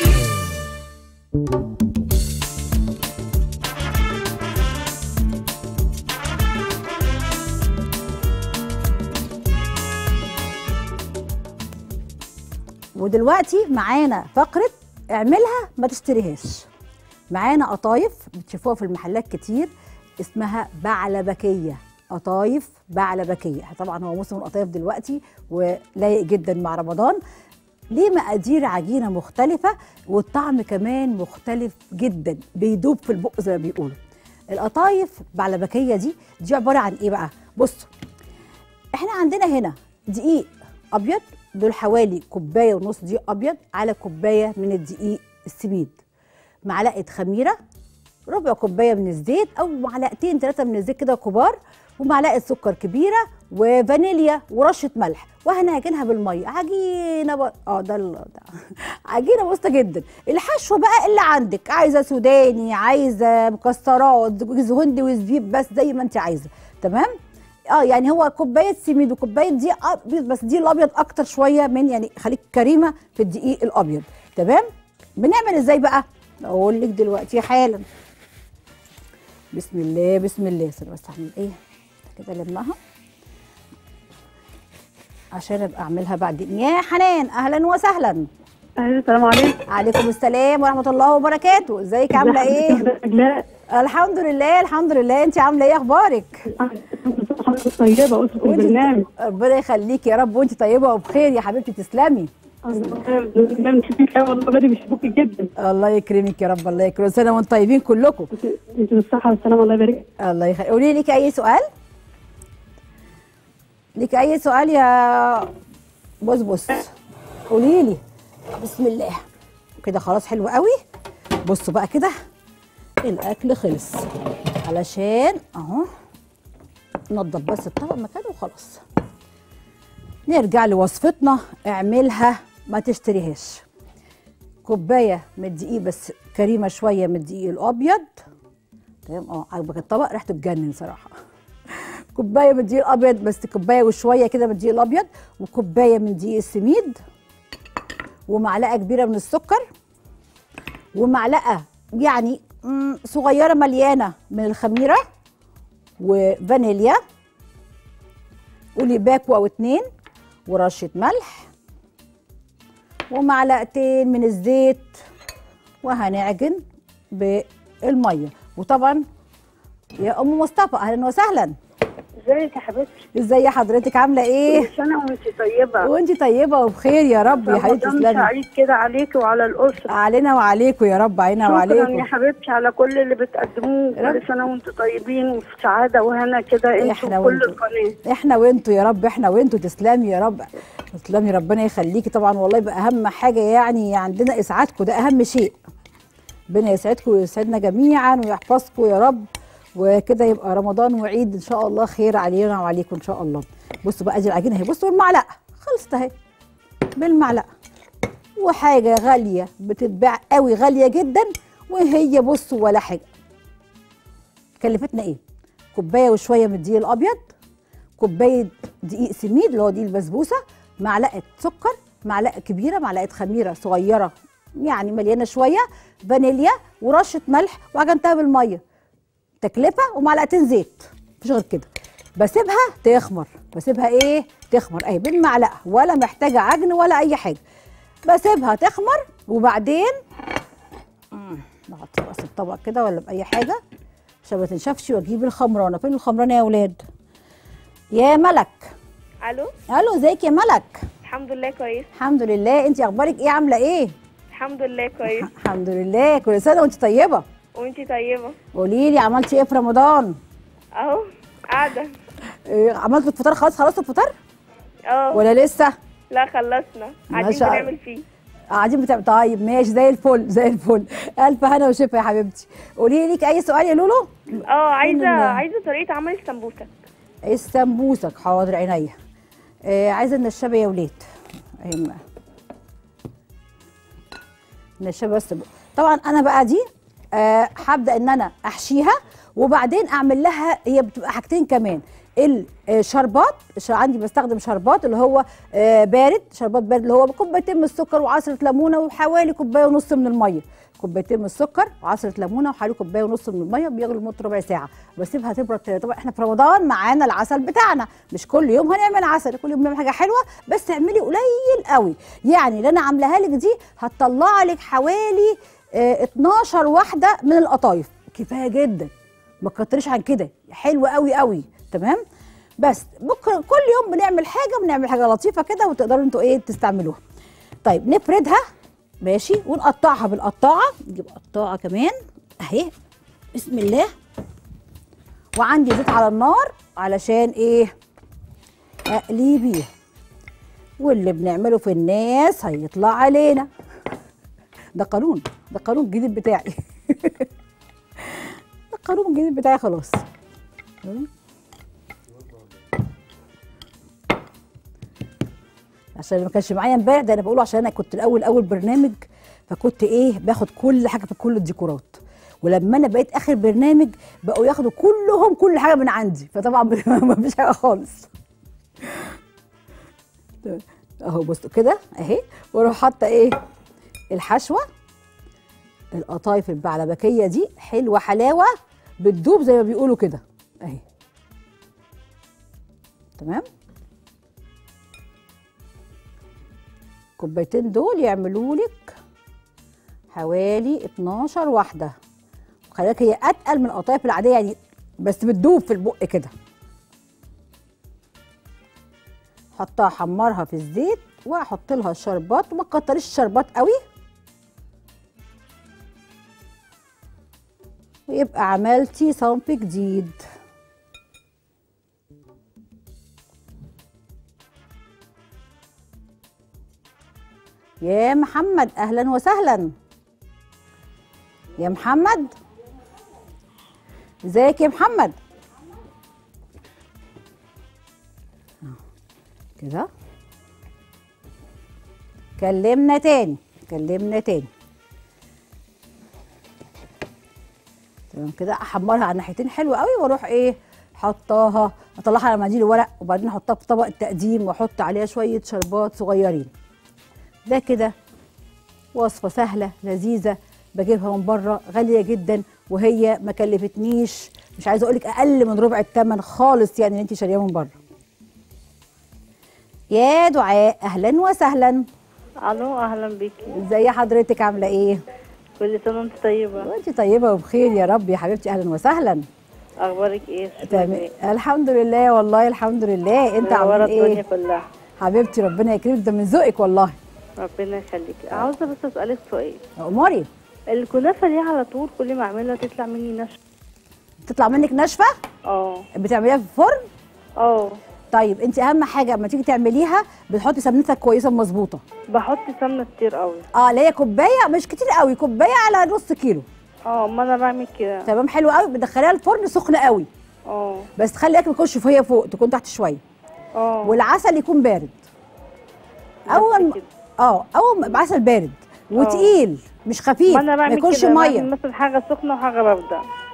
ودلوقتي معانا فقره اعملها ما تشتريهاش معانا قطايف بتشوفوها في المحلات كتير اسمها بعلبكيه قطايف بعلبكيه طبعا هو موسم القطايف دلوقتي ولايق جدا مع رمضان ليه مقادير عجينه مختلفه والطعم كمان مختلف جدا بيدوب في البق زي ما بيقولوا القطايف بعلبكيه دي دي عباره عن ايه بقى بصوا احنا عندنا هنا دقيق ابيض دول حوالي كوبايه ونص دقيق ابيض على كوبايه من الدقيق السميد معلقه خميره ربع كوبايه من الزيت او معلقتين ثلاثه من الزيت كده كبار ومعلقه سكر كبيره وفانيليا ورشه ملح وهنعجنها بالميه عجينه ب... اه ده, ال... ده عجينه بسيطه جدا الحشوه بقى اللي عندك عايزه سوداني عايزه مكسرات جوز هندي وزبيب بس زي ما انت عايزه تمام اه يعني هو كوبايه سميد وكوبايه دقيق ابيض بس دي الابيض اكتر شويه من يعني خليك كريمه في الدقيق الابيض تمام بنعمل ازاي بقى اقول لك دلوقتي حالا بسم الله بسم الله استنى بس هعمل ايه كده لمها عشان ابقى اعملها بعدين يا حنان اهلا وسهلا أهلا السلام عليكم عليكم السلام ورحمه الله وبركاته ازيك عامله ايه لا الحمد لله الحمد لله انت عامله ايه اخبارك حضرتك طيبة واسمكم وانت- البرنامج ربنا يخليك يا رب وانت طيبه وبخير يا حبيبتي تسلمي البرنامج شكلك أوي والله بدي بشوفك جدا الله يكرمك يا رب الله يكرمك سنه وانتم طيبين كلكم انت بالصحة والسلامة الله يبارك الله يخليك قولي لي ليك اي سؤال ليك اي سؤال يا بص بص قولي لي بسم الله كده خلاص حلو قوي بصوا بقى كده الاكل خلص علشان اهو نضف بس الطبق مكانه وخلاص نرجع لوصفتنا اعملها ما تشتريهاش كوبايه من الدقيق بس كريمه شويه من الدقيق الابيض تمام اه عجبك الطبق ريحته تجنن صراحه كوبايه من الدقيق الابيض بس كوبايه وشويه كده من الدقيق الابيض وكوبايه من دقيق السميد ومعلقه كبيره من السكر ومعلقه يعني مم، صغيره مليانه من الخميره وفانيليا قولي باكو او اتنين ورشه ملح ومعلقتين من الزيت وهنعجن بالميه وطبعا يا ام مصطفى اهلا وسهلا ازيك يا حبيبتي ازي حضرتك عامله ايه كل سنه وانت طيبه وانت طيبه وبخير يا رب يا حبيبتي رمضان تسلمي سعيد كده عليكي وعلى الاسره علينا وعليكم يا رب علينا شكرا وعليكم يا حبيبتي على كل اللي بتقدموه رب. كل سنه وانتم طيبين وفي سعاده وهنا كده انتوا احنا وكل وانتوا. القناه احنا وانتوا يا رب احنا وانتوا تسلمي يا رب تسلمي ربنا يخليكي طبعا والله يبقى اهم حاجه يعني عندنا اسعادكم ده اهم شيء ربنا يسعدكم ويسعدنا جميعا ويحفظكم يا رب وكده يبقى رمضان وعيد ان شاء الله خير علينا وعليكم ان شاء الله بصوا بقى دي العجينه اهي بصوا المعلقه خلصت اهي بالمعلقه وحاجه غاليه بتتباع قوي غاليه جدا وهي بصوا ولا حاجه كلفتنا ايه كوبايه وشويه من الدقيق الابيض كوبايه دقيق سميد اللي هو دقيق البسبوسه معلقه سكر معلقه كبيره معلقه خميره صغيره يعني مليانه شويه فانيليا ورشه ملح وعجنتها بالميه تكلفه ومعلقتين زيت مفيش غير كده بسيبها تخمر بسيبها ايه تخمر اهي بالمعلقه ولا محتاجه عجن ولا اي حاجه بسيبها تخمر وبعدين مم، نغطي بس الطبق كده ولا باي حاجه عشان ما تنشفش واجيب الخمرانه فين الخمرانه يا اولاد يا ملك الو الو ازيك يا ملك الحمد لله كويس الحمد لله انت اخبارك ايه عامله ايه الحمد لله كويس الحمد لله كل سنه وانت طيبه وانتي طيبه قولي لي عملتي ايه في رمضان اهو قاعده إيه عملتوا الفطار خلاص خلصتوا الفطار اه ولا لسه لا خلصنا قاعدين شاء الله. بنعمل فيه قاعدين بتاع طيب ماشي زي الفل زي الفل الف هنا وشفا يا حبيبتي قولي لي ليك اي سؤال يا لولو اه عايزه الله. عايزه طريقه عمل السمبوسه السمبوسك حاضر عينيا آه عايزه النشابه يا ولاد اهي ما- النشابه بس ب- طبعا انا بقى دي آه هبدا ان انا احشيها وبعدين اعمل لها هي بتبقى حاجتين كمان الشربات ش- عندي بستخدم شربات اللي هو آه بارد شربات بارد اللي هو كوبايتين من السكر وعصره ليمونه وحوالي كوبايه ونص من الميه كوبايتين من السكر وعصره ليمونه وحوالي كوبايه ونص من الميه بيغلوا لمده ربع ساعه بسيبها تبرد طبعا احنا في رمضان معانا العسل بتاعنا مش كل يوم هنعمل عسل كل يوم بنعمل حاجه حلوه بس اعملي قليل قوي يعني اللي انا عاملاها لك دي هتطلع لك حوالي آه 12 واحده من القطايف كفايه جدا ما تكتريش عن كده حلو قوي قوي تمام بس بكره كل يوم بنعمل حاجه بنعمل حاجه لطيفه كده وتقدروا انتوا ايه تستعملوها طيب نفردها ماشي ونقطعها بالقطاعه نجيب قطاعه كمان اهي بسم الله وعندي زيت على النار علشان ايه اقلي بيه واللي بنعمله في الناس هيطلع علينا ده قانون ده قانون الجديد بتاعي ده القانون الجديد بتاعي خلاص عشان ما كانش معايا امبارح ده انا بقوله عشان انا كنت الاول اول برنامج فكنت ايه باخد كل حاجه في كل الديكورات ولما انا بقيت اخر برنامج بقوا ياخدوا كلهم كل حاجه من عندي فطبعا ما فيش حاجه خالص اهو بصوا كده اهي واروح حاطه ايه الحشوه القطايف البعلبكيه دي حلوه حلاوه بتدوب زي ما بيقولوا كده اهي تمام الكوبايتين دول يعملوا لك حوالي 12 واحده خلي بالك هي اتقل من القطايف العاديه يعني بس بتدوب في البق كده حطها حمرها في الزيت واحط لها الشربات وما تكتريش الشربات قوي ويبقى عملتي صنف جديد يا محمد اهلا وسهلا يا محمد ازيك يا محمد أهو، كده كلمنا تاني كلمنا تاني تمام كده احمرها على ناحيتين حلو قوي واروح ايه حطاها اطلعها على مناديل ورق وبعدين احطها في طبق التقديم واحط عليها شويه شربات صغيرين ده كده وصفه سهله لذيذه بجيبها من بره غاليه جدا وهي ما كلفتنيش مش عايزه اقول لك اقل من ربع الثمن خالص يعني اللي انت شارياه من بره يا دعاء اهلا وسهلا الو اهلا بيكي ازي حضرتك عامله ايه كل سنه وانت طيبه وانت طيبه وبخير يا رب يا حبيبتي اهلا وسهلا اخبارك ايه تمام الحمد لله والله الحمد لله انت منورة عامل الدنيا ايه كلها حبيبتي ربنا يكرمك ده من ذوقك والله ربنا يخليكي عاوزه بس اسالك سؤال اموري الكنافه دي على طول كل ما اعملها تطلع مني ناشفه تطلع منك ناشفه اه بتعمليها في الفرن اه طيب انت اهم حاجه اما تيجي تعمليها بتحطي سمنتها كويسه مظبوطه بحط سمنه كتير قوي اه اللي هي كوبايه مش كتير قوي كوبايه على نص كيلو اه ما انا بعمل كده تمام حلو قوي بتدخليها الفرن سخنه قوي اه بس تخلي الاكل ما يكونش فوق فوق تكون تحت شويه اه والعسل يكون بارد اول ما- اه اول ما- بعسل بارد وتقيل مش خفيف ما انا ما بعمل يكونش كده ميه بعمل مثلا حاجه سخنه وحاجه بارده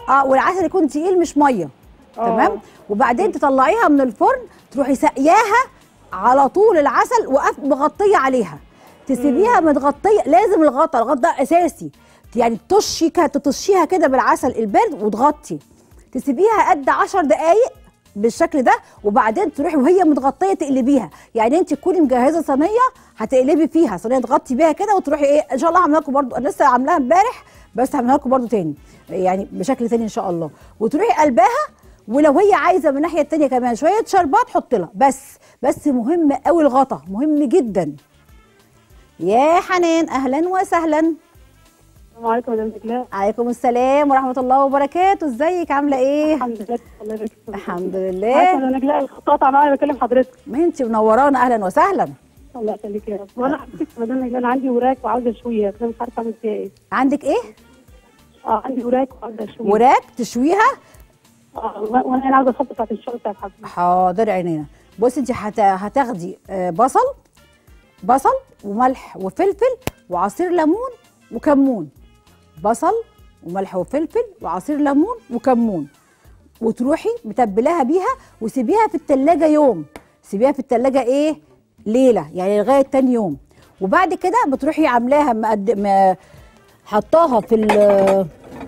اه والعسل يكون تقيل مش ميه آه. تمام وبعدين تطلعيها من الفرن تروحي سقياها على طول العسل وقف مغطيه عليها تسيبيها متغطيه لازم الغطا الغطا ده اساسي يعني تطشي كده تطشيها كده بالعسل البارد وتغطي تسيبيها قد 10 دقائق بالشكل ده وبعدين تروحي وهي متغطيه تقلبيها يعني انت تكوني مجهزه صينيه هتقلبي فيها صينيه تغطي بيها كده وتروحي ايه ان شاء الله هعملها لكم برده انا لسه عاملاها امبارح بس هعملها لكم برده تاني يعني بشكل تاني ان شاء الله وتروحي قلبها ولو هي عايزه من الناحيه التانيه كمان شويه شربات حط لها بس بس مهم قوي الغطا مهم جدا يا حنان اهلا وسهلا السلام عليكم يا مدام نجلاء عليكم السلام ورحمه الله وبركاته ازيك عامله ايه الحمد لله الله يبارك فيك. الحمد عارفه لله يا نجلاء الخط قطع معايا بكلم حضرتك ما انت منورانا اهلا وسهلا الله يخليك يا رب وانا حبيت مدام نجلاء انا عندي وراك وعاوزه اشويها بس انا مش عارفه اعمل فيها ايه عندك ايه اه عندي وراك وعاوزه اشويها وراك تشويها اه وانا انا عاوزه الخط بتاعت الشغل بتاعت حضرتك حاضر عينينا بصي انت هت... هتاخدي آه، بصل بصل وملح وفلفل وعصير ليمون وكمون بصل وملح وفلفل وعصير ليمون وكمون وتروحي متبلاها بيها وسيبيها في التلاجة يوم سيبيها في التلاجة ايه ليلة يعني لغاية تاني يوم وبعد كده بتروحي عاملاها مقد... ما حطاها في ال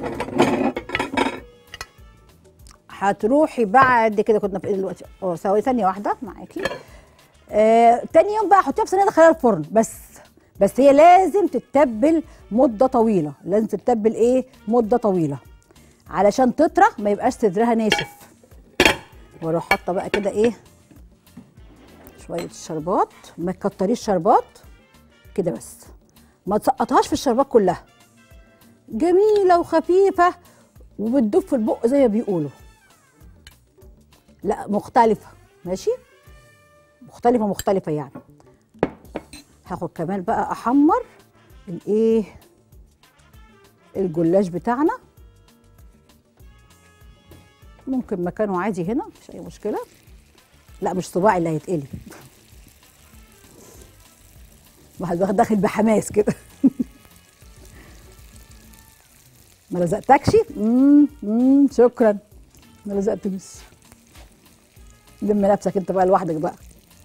هتروحي بعد كده كنا في ايه دلوقتي اه ثواني ثانيه واحده معاكي آه تاني يوم بقى حطيها في صينيه دخليها الفرن بس بس هي لازم تتبل مده طويله لازم تتبل ايه مده طويله علشان تطرى ما يبقاش صدرها ناشف واروح حاطه بقى كده ايه شويه شربات ما تكتريش شربات كده بس ما تسقطهاش في الشربات كلها جميله وخفيفه وبتدوب في البق زي ما بيقولوا لا مختلفه ماشي مختلفه مختلفه يعني هاخد كمان بقى احمر الايه الجلاش بتاعنا ممكن مكانه عادي هنا مفيش اي مشكله لا مش صباعي اللي هيتقلي واحد واخد داخل بحماس كده ما لزقتكش امم امم شكرا ما لزقتنيش لم نفسك انت بقى لوحدك بقى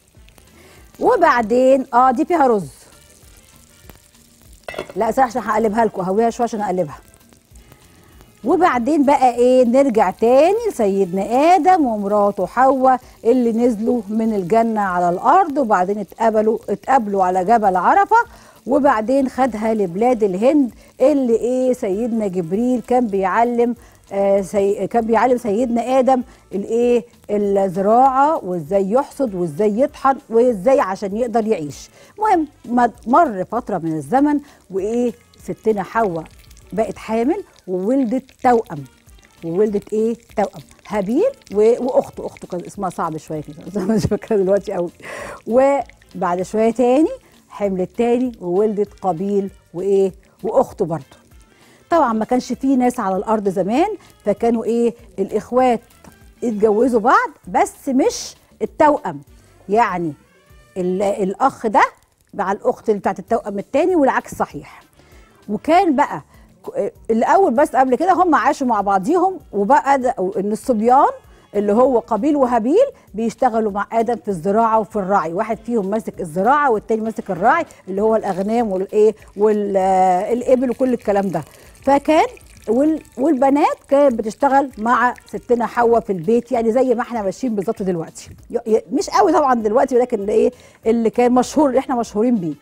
وبعدين اه دي فيها رز لا صح عشان هقلبها لكم هويها شويه عشان اقلبها وبعدين بقى ايه نرجع تاني لسيدنا ادم ومراته حواء اللي نزلوا من الجنه على الارض وبعدين اتقابلوا اتقابلوا على جبل عرفه وبعدين خدها لبلاد الهند اللي ايه سيدنا جبريل كان بيعلم آه سي كان بيعلم سيدنا ادم الايه الزراعه وازاي يحصد وازاي يطحن وازاي عشان يقدر يعيش المهم مد- مر فتره من الزمن وايه ستنا حواء بقت حامل وولدت توأم وولدت ايه توأم هابيل و- واخته اخته كان اسمها صعب شويه كده بس أنا مش فاكره دلوقتي قوي وبعد شويه تاني حملت تاني وولدت قابيل وايه واخته برضه طبعا ما كانش فيه ناس على الارض زمان فكانوا ايه الاخوات اتجوزوا بعض بس مش التوأم يعني ال- الاخ ده مع الاخت اللي بتاعت التوأم التاني والعكس صحيح وكان بقى ك- الاول بس قبل كده هم عاشوا مع بعضيهم وبقى ده- ان الصبيان اللي هو قابيل وهابيل بيشتغلوا مع ادم في الزراعه وفي الرعي واحد فيهم ماسك الزراعه والتاني ماسك الرعي اللي هو الاغنام والايه والابل وكل الكلام ده فكان وال- والبنات كانت بتشتغل مع ستنا حواء في البيت يعني زي ما احنا ماشيين بالظبط دلوقتي ي- ي- مش قوي طبعا دلوقتي ولكن ايه اللي كان مشهور اللي احنا مشهورين بيه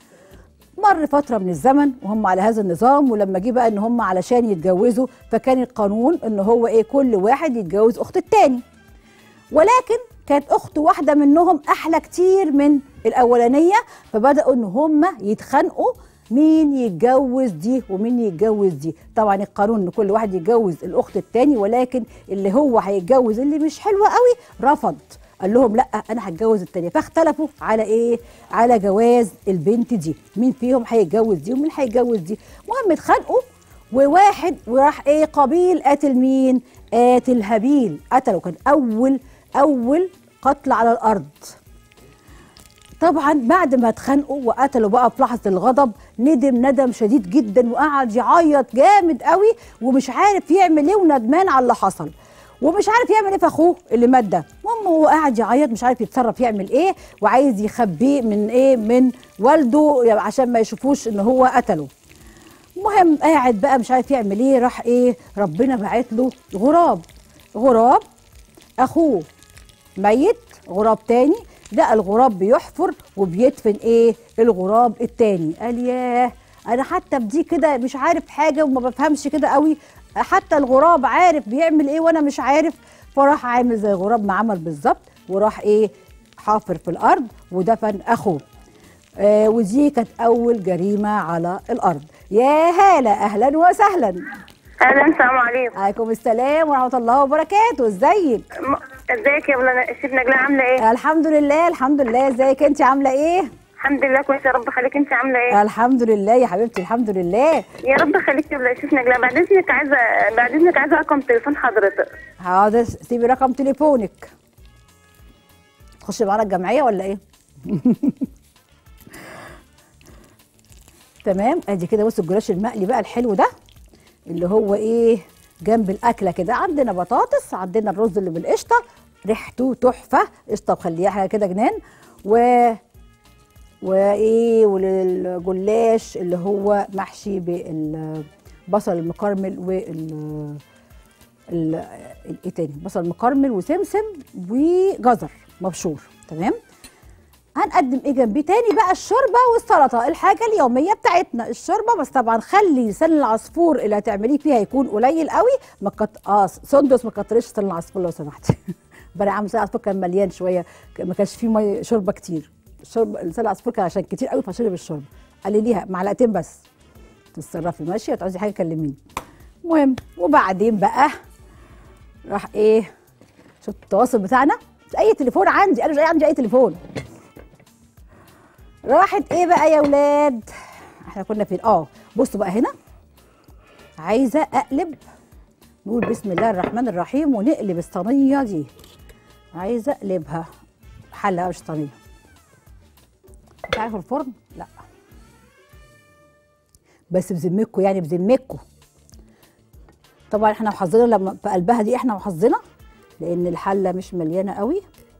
مر فتره من الزمن وهم على هذا النظام ولما جه بقى ان هم علشان يتجوزوا فكان القانون ان هو ايه كل واحد يتجوز اخت التاني ولكن كانت اخت واحده منهم احلى كتير من الاولانيه فبداوا ان هم يتخانقوا مين يتجوز دي ومين يتجوز دي طبعا القانون ان كل واحد يتجوز الاخت التاني ولكن اللي هو هيتجوز اللي مش حلوه قوي رفض قال لهم لا انا هتجوز التانية فاختلفوا على ايه على جواز البنت دي مين فيهم هيتجوز دي ومين هيتجوز دي المهم اتخانقوا وواحد وراح ايه قابيل قاتل مين قاتل هابيل قتله كان اول اول قتل على الارض طبعا بعد ما اتخانقوا وقتلوا بقى في لحظه الغضب ندم ندم شديد جدا وقعد يعيط جامد قوي ومش عارف يعمل ايه وندمان على اللي حصل ومش عارف يعمل ايه في اخوه اللي مات ده المهم هو قاعد يعيط مش عارف يتصرف يعمل ايه وعايز يخبيه من ايه من والده عشان ما يشوفوش ان هو قتله المهم قاعد بقى مش عارف يعمل ايه راح ايه ربنا بعت له غراب غراب اخوه ميت غراب تاني لقى الغراب بيحفر وبيدفن ايه الغراب التاني قال ياه انا حتى بدي كده مش عارف حاجه وما بفهمش كده قوي حتى الغراب عارف بيعمل ايه وانا مش عارف فراح عامل زي الغراب ما عمل بالظبط وراح ايه حافر في الارض ودفن اخوه آه ودي كانت اول جريمه على الارض يا هاله اهلا وسهلا اهلا السلام عليكم عليكم السلام ورحمه الله وبركاته ازيك م- ازيك يا بلا الشيف نجلاء عامله ايه الحمد لله الحمد لله ازيك انت عامله ايه الحمد لله كويسه يا رب خليك انت عامله ايه الحمد لله يا حبيبتي الحمد لله يا رب خليك يا بلا الشيف نجلاء بعد اذنك عايزه بعد اذنك عايزه رقم تليفون حضرتك حاضر سيبي رقم تليفونك تخشي معانا الجمعيه ولا ايه تمام ادي كده بص الجلاش المقلي بقى الحلو ده اللي هو ايه جنب الاكله كده عندنا بطاطس عندنا الرز اللي بالقشطه ريحته تحفه قشطه مخليها حاجه كده جنان و وايه والجلاش اللي هو محشي بالبصل المكرمل وال ال- ايه تاني بصل مكرمل وسمسم وجزر مبشور تمام هنقدم ايه جنبيه تاني بقى الشوربه والسلطه الحاجه اليوميه بتاعتنا الشوربه بس طبعا خلي لسان العصفور اللي هتعمليه فيها يكون قليل قوي ما كت... اه سندس ما كترش لسان العصفور لو سمحتي بقى عم لسان العصفور كان مليان شويه ك- ما كانش فيه مي شوربه كتير الشوربه لسان العصفور كان عشان كتير قوي فشرب الشوربه قلليها معلقتين بس تتصرفي ماشي هتعوزي حاجه كلميني المهم وبعدين بقى راح ايه شفت التواصل بتاعنا اي تليفون عندي انا مش عندي اي تليفون راحت ايه بقى يا ولاد احنا كنا فين اه بصوا بقى هنا عايزه اقلب نقول بسم الله الرحمن الرحيم ونقلب الصينيه دي عايزه اقلبها حله مش صينيه انت عارف الفرن لا بس بذمتكم يعني بذمتكم طبعا احنا محظنا لما في قلبها دي احنا محظنا لان الحله مش مليانه قوي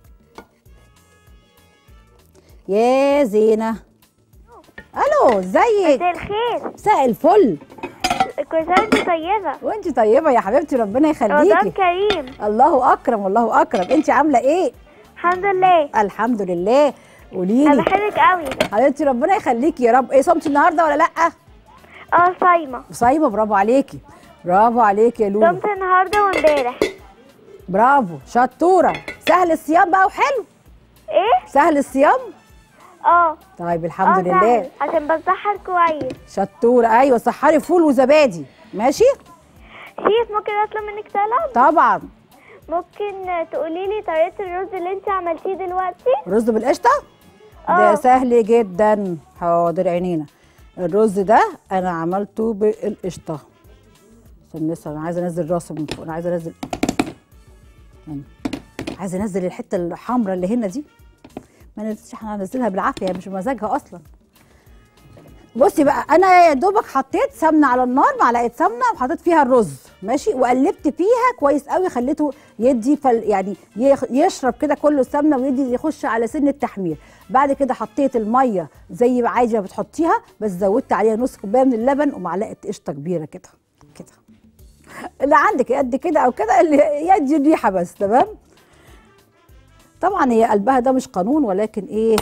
يا زينه الو ازيك مساء الخير مساء الفل كل سنه وانت طيبه وانت طيبه يا حبيبتي ربنا رمضان يخليكي كريم الله اكرم والله اكرم انت عامله ايه الحمد لله الحمد لله قولي انا لي بحبك قوي حبيبتي ربنا يخليكي يا رب ايه صمتي النهارده ولا لا اه صايمه صايمه برافو عليكي برافو عليكي يا لولو صمت النهارده وامبارح برافو شطوره سهل الصيام بقى وحلو ايه سهل الصيام اه طيب الحمد اه لله سهل، عشان بتسحر كويس شطوره ايوه سحري فول وزبادي ماشي شيف ممكن اطلب منك طلب طبعا ممكن تقولي لي طريقه الرز اللي انت عملتيه دلوقتي رز بالقشطه آه. ده سهل جدا حاضر عينينا الرز ده انا عملته بالقشطه استنى لسه انا عايزه انزل راسه من فوق انا عايزه انزل هنا. عايزه انزل الحته الحمراء اللي هنا دي ما ننساش احنا هننزلها بالعافيه هي مش بمزاجها اصلا بصي بقى انا يا دوبك حطيت سمنه على النار معلقه سمنه وحطيت فيها الرز ماشي وقلبت فيها كويس قوي خليته يدي فل يعني يخ- يشرب كده كله السمنه ويدي يخش على سن التحمير بعد كده حطيت الميه زي ما عادي ما بتحطيها بس زودت عليها نص كوبايه من اللبن ومعلقه قشطه كبيره كده كده اللي عندك قد كده او كده اللي يدي الريحه بس تمام طبعا هي قلبها ده مش قانون ولكن ايه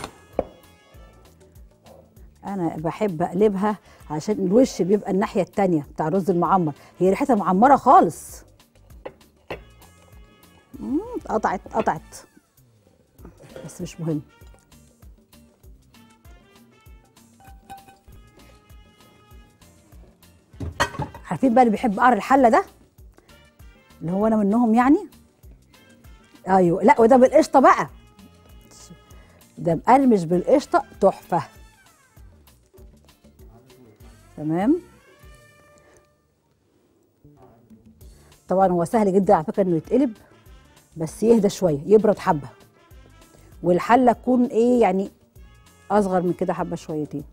انا بحب اقلبها عشان الوش بيبقى الناحيه التانية بتاع الرز المعمر هي ريحتها معمره خالص مم، قطعت قطعت بس مش مهم عارفين بقى اللي بيحب قعر الحله ده اللي هو انا منهم يعني ايوه لا وده بالقشطه بقى ده مقرمش بالقشطه تحفه تمام طبعا هو سهل جدا على فكره انه يتقلب بس يهدى شويه يبرد حبه والحله تكون ايه يعني اصغر من كده حبه شويتين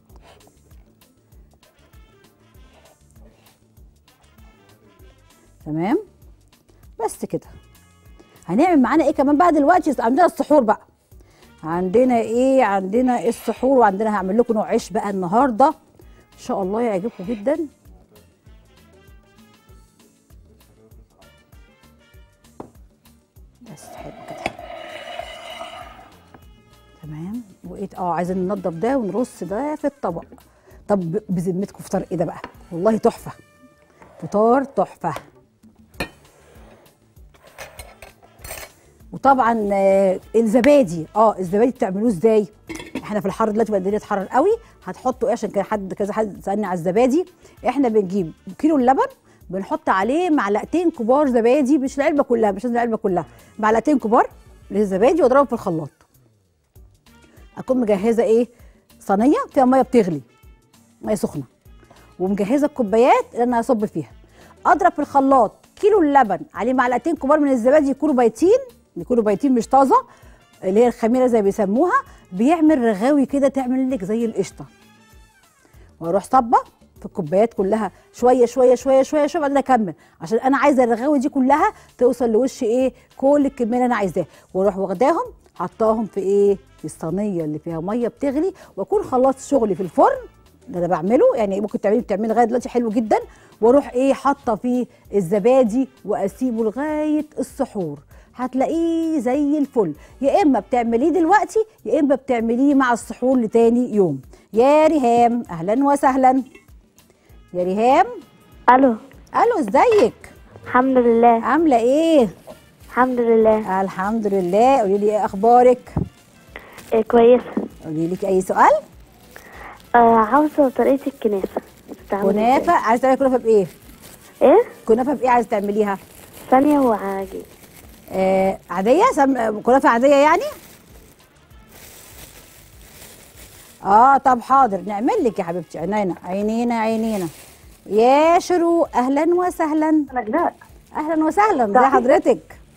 تمام بس كده هنعمل معانا ايه كمان بقى دلوقتي عندنا السحور بقى عندنا ايه عندنا السحور وعندنا هعمل لكم نوع عيش بقى النهارده ان شاء الله يعجبكم جدا بس حلو كده تمام وايه اه عايزين ننضف ده ونرص ده في الطبق طب ب- بذمتكم فطار ايه ده بقى والله تحفه فطار تحفه وطبعا آه، الزبادي اه الزبادي بتعملوه ازاي احنا في الحر دلوقتي بقى الدنيا تحرر قوي هتحطوا ايه عشان كان حد كذا حد سالني على الزبادي احنا بنجيب كيلو اللبن بنحط عليه معلقتين كبار زبادي مش العلبه كلها مش لازم العلبه كلها معلقتين كبار للزبادي واضربهم في الخلاط اكون مجهزه ايه صينيه فيها ميه بتغلي ميه سخنه ومجهزه الكوبايات اللي انا هصب فيها اضرب في الخلاط كيلو اللبن عليه معلقتين كبار من الزبادي يكونوا بايتين يكونوا بايتين مش طازه اللي هي الخميره زي بيسموها بيعمل رغاوي كده تعمل لك زي القشطه واروح صبه في الكوبايات كلها شويه شويه شويه شويه شويه بعدين اكمل عشان انا عايزه الرغاوي دي كلها توصل لوش ايه كل الكميه اللي انا عايزاها واروح واخداهم حطاهم في ايه في الصينيه اللي فيها ميه بتغلي واكون خلصت شغلي في الفرن ده انا بعمله يعني ممكن تعملي بتعملي لغايه دلوقتي حلو جدا واروح ايه حاطه فيه الزبادي واسيبه لغايه السحور هتلاقيه زي الفل يا اما بتعمليه دلوقتي يا اما بتعمليه مع السحور لتاني يوم يا ريهام اهلا وسهلا يا ريهام الو الو ازيك الحمد لله عامله ايه الحمد لله الحمد لله قولي لي ايه اخبارك إيه كويسه قولي لك اي سؤال آه عاوزه طريقه الكنافه بتعمل كنافه عايزه تعملي كنافه بايه ايه كنافه بايه عايزه تعمليها ثانيه وعجين آه عاديه سم... كنافه عاديه يعني اه طب حاضر نعمل لك يا حبيبتي عينينا عينينا عينينا يا شروق اهلا وسهلا نجلاء اهلا وسهلا ازي حضرتك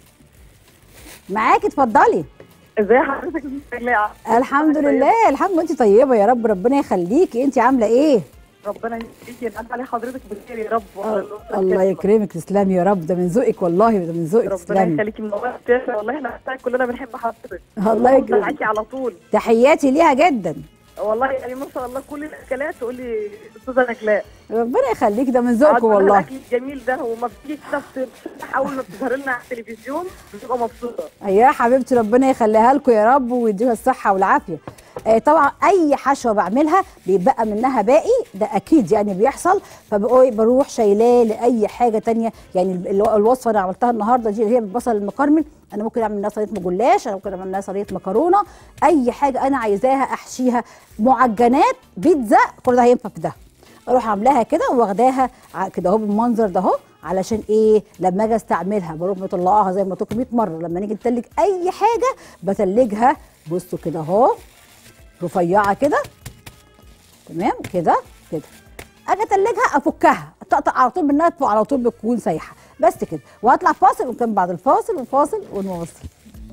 معاكي اتفضلي ازي حضرتك يا نجلاء الحمد لله الحمد لله انت طيبه يا رب ربنا يخليكي انت عامله ايه ربنا يخليكي ينعم علي حضرتك بالخير يا رب وعلى الأسرة الله الكريمة. يكرمك تسلمي يا رب ده من ذوقك والله ده من ذوقك ربنا تسلمي يخليكي منورة الشاشة والله احنا بتاعك كلنا بنحب حضرتك الله يكرمك. معاكي على طول تحياتي ليها جدا والله يعني ما شاء الله كل الاكلات تقول لي استاذه نجلاء ربنا يخليك ده من ذوقكم عارفة والله الاكل الجميل ده وما بتيجي كده بتفتح اول ما بتظهر لنا على التلفزيون بتبقى مبسوطه يا حبيبتي ربنا يخليها لكم يا رب ويديها الصحه والعافيه آه طبعا اي حشوه بعملها بيبقى منها باقي ده اكيد يعني بيحصل فبقول بروح شايلاه لاي حاجه تانية يعني ال- الوصفه اللي عملتها النهارده دي اللي هي بالبصل المكرمل انا ممكن اعمل منها صينيه جلاش انا ممكن اعمل منها صينيه مكرونه اي حاجه انا عايزاها احشيها معجنات بيتزا كل ده هينفع في ده اروح عاملاها كده واخداها ع- كده اهو بالمنظر ده اهو علشان ايه لما اجي استعملها بروح مطلعاها زي ما قلت لكم 100 مره لما نيجي نتلج اي حاجه بتلجها بصوا كده اهو رفيعه كده تمام كده كده اجي اتلجها افكها اطقطق على طول منها على طول بتكون سايحه بس كده وهطلع فاصل ونكمل بعد الفاصل وفاصل ونواصل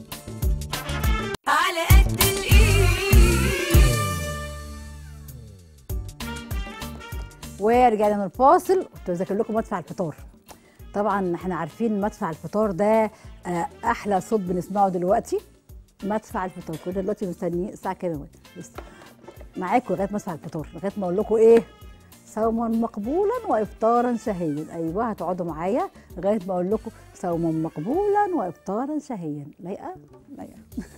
على قد الايد ورجعنا من الفاصل كنت بذاكر لكم مدفع الفطار طبعا احنا عارفين مدفع الفطار ده آه، احلى صوت بنسمعه دلوقتي مدفع الفطار كنا دلوقتي مستنيين الساعه كام يا ولد؟ لسه معاكم لغايه مدفع الفطار لغايه ما اقول لكم ايه صوما مقبولا وافطارا شهيا ايوه هتقعدوا معايا لغايه ما اقول لكم صوما مقبولا وافطارا شهيا لايقه لايقه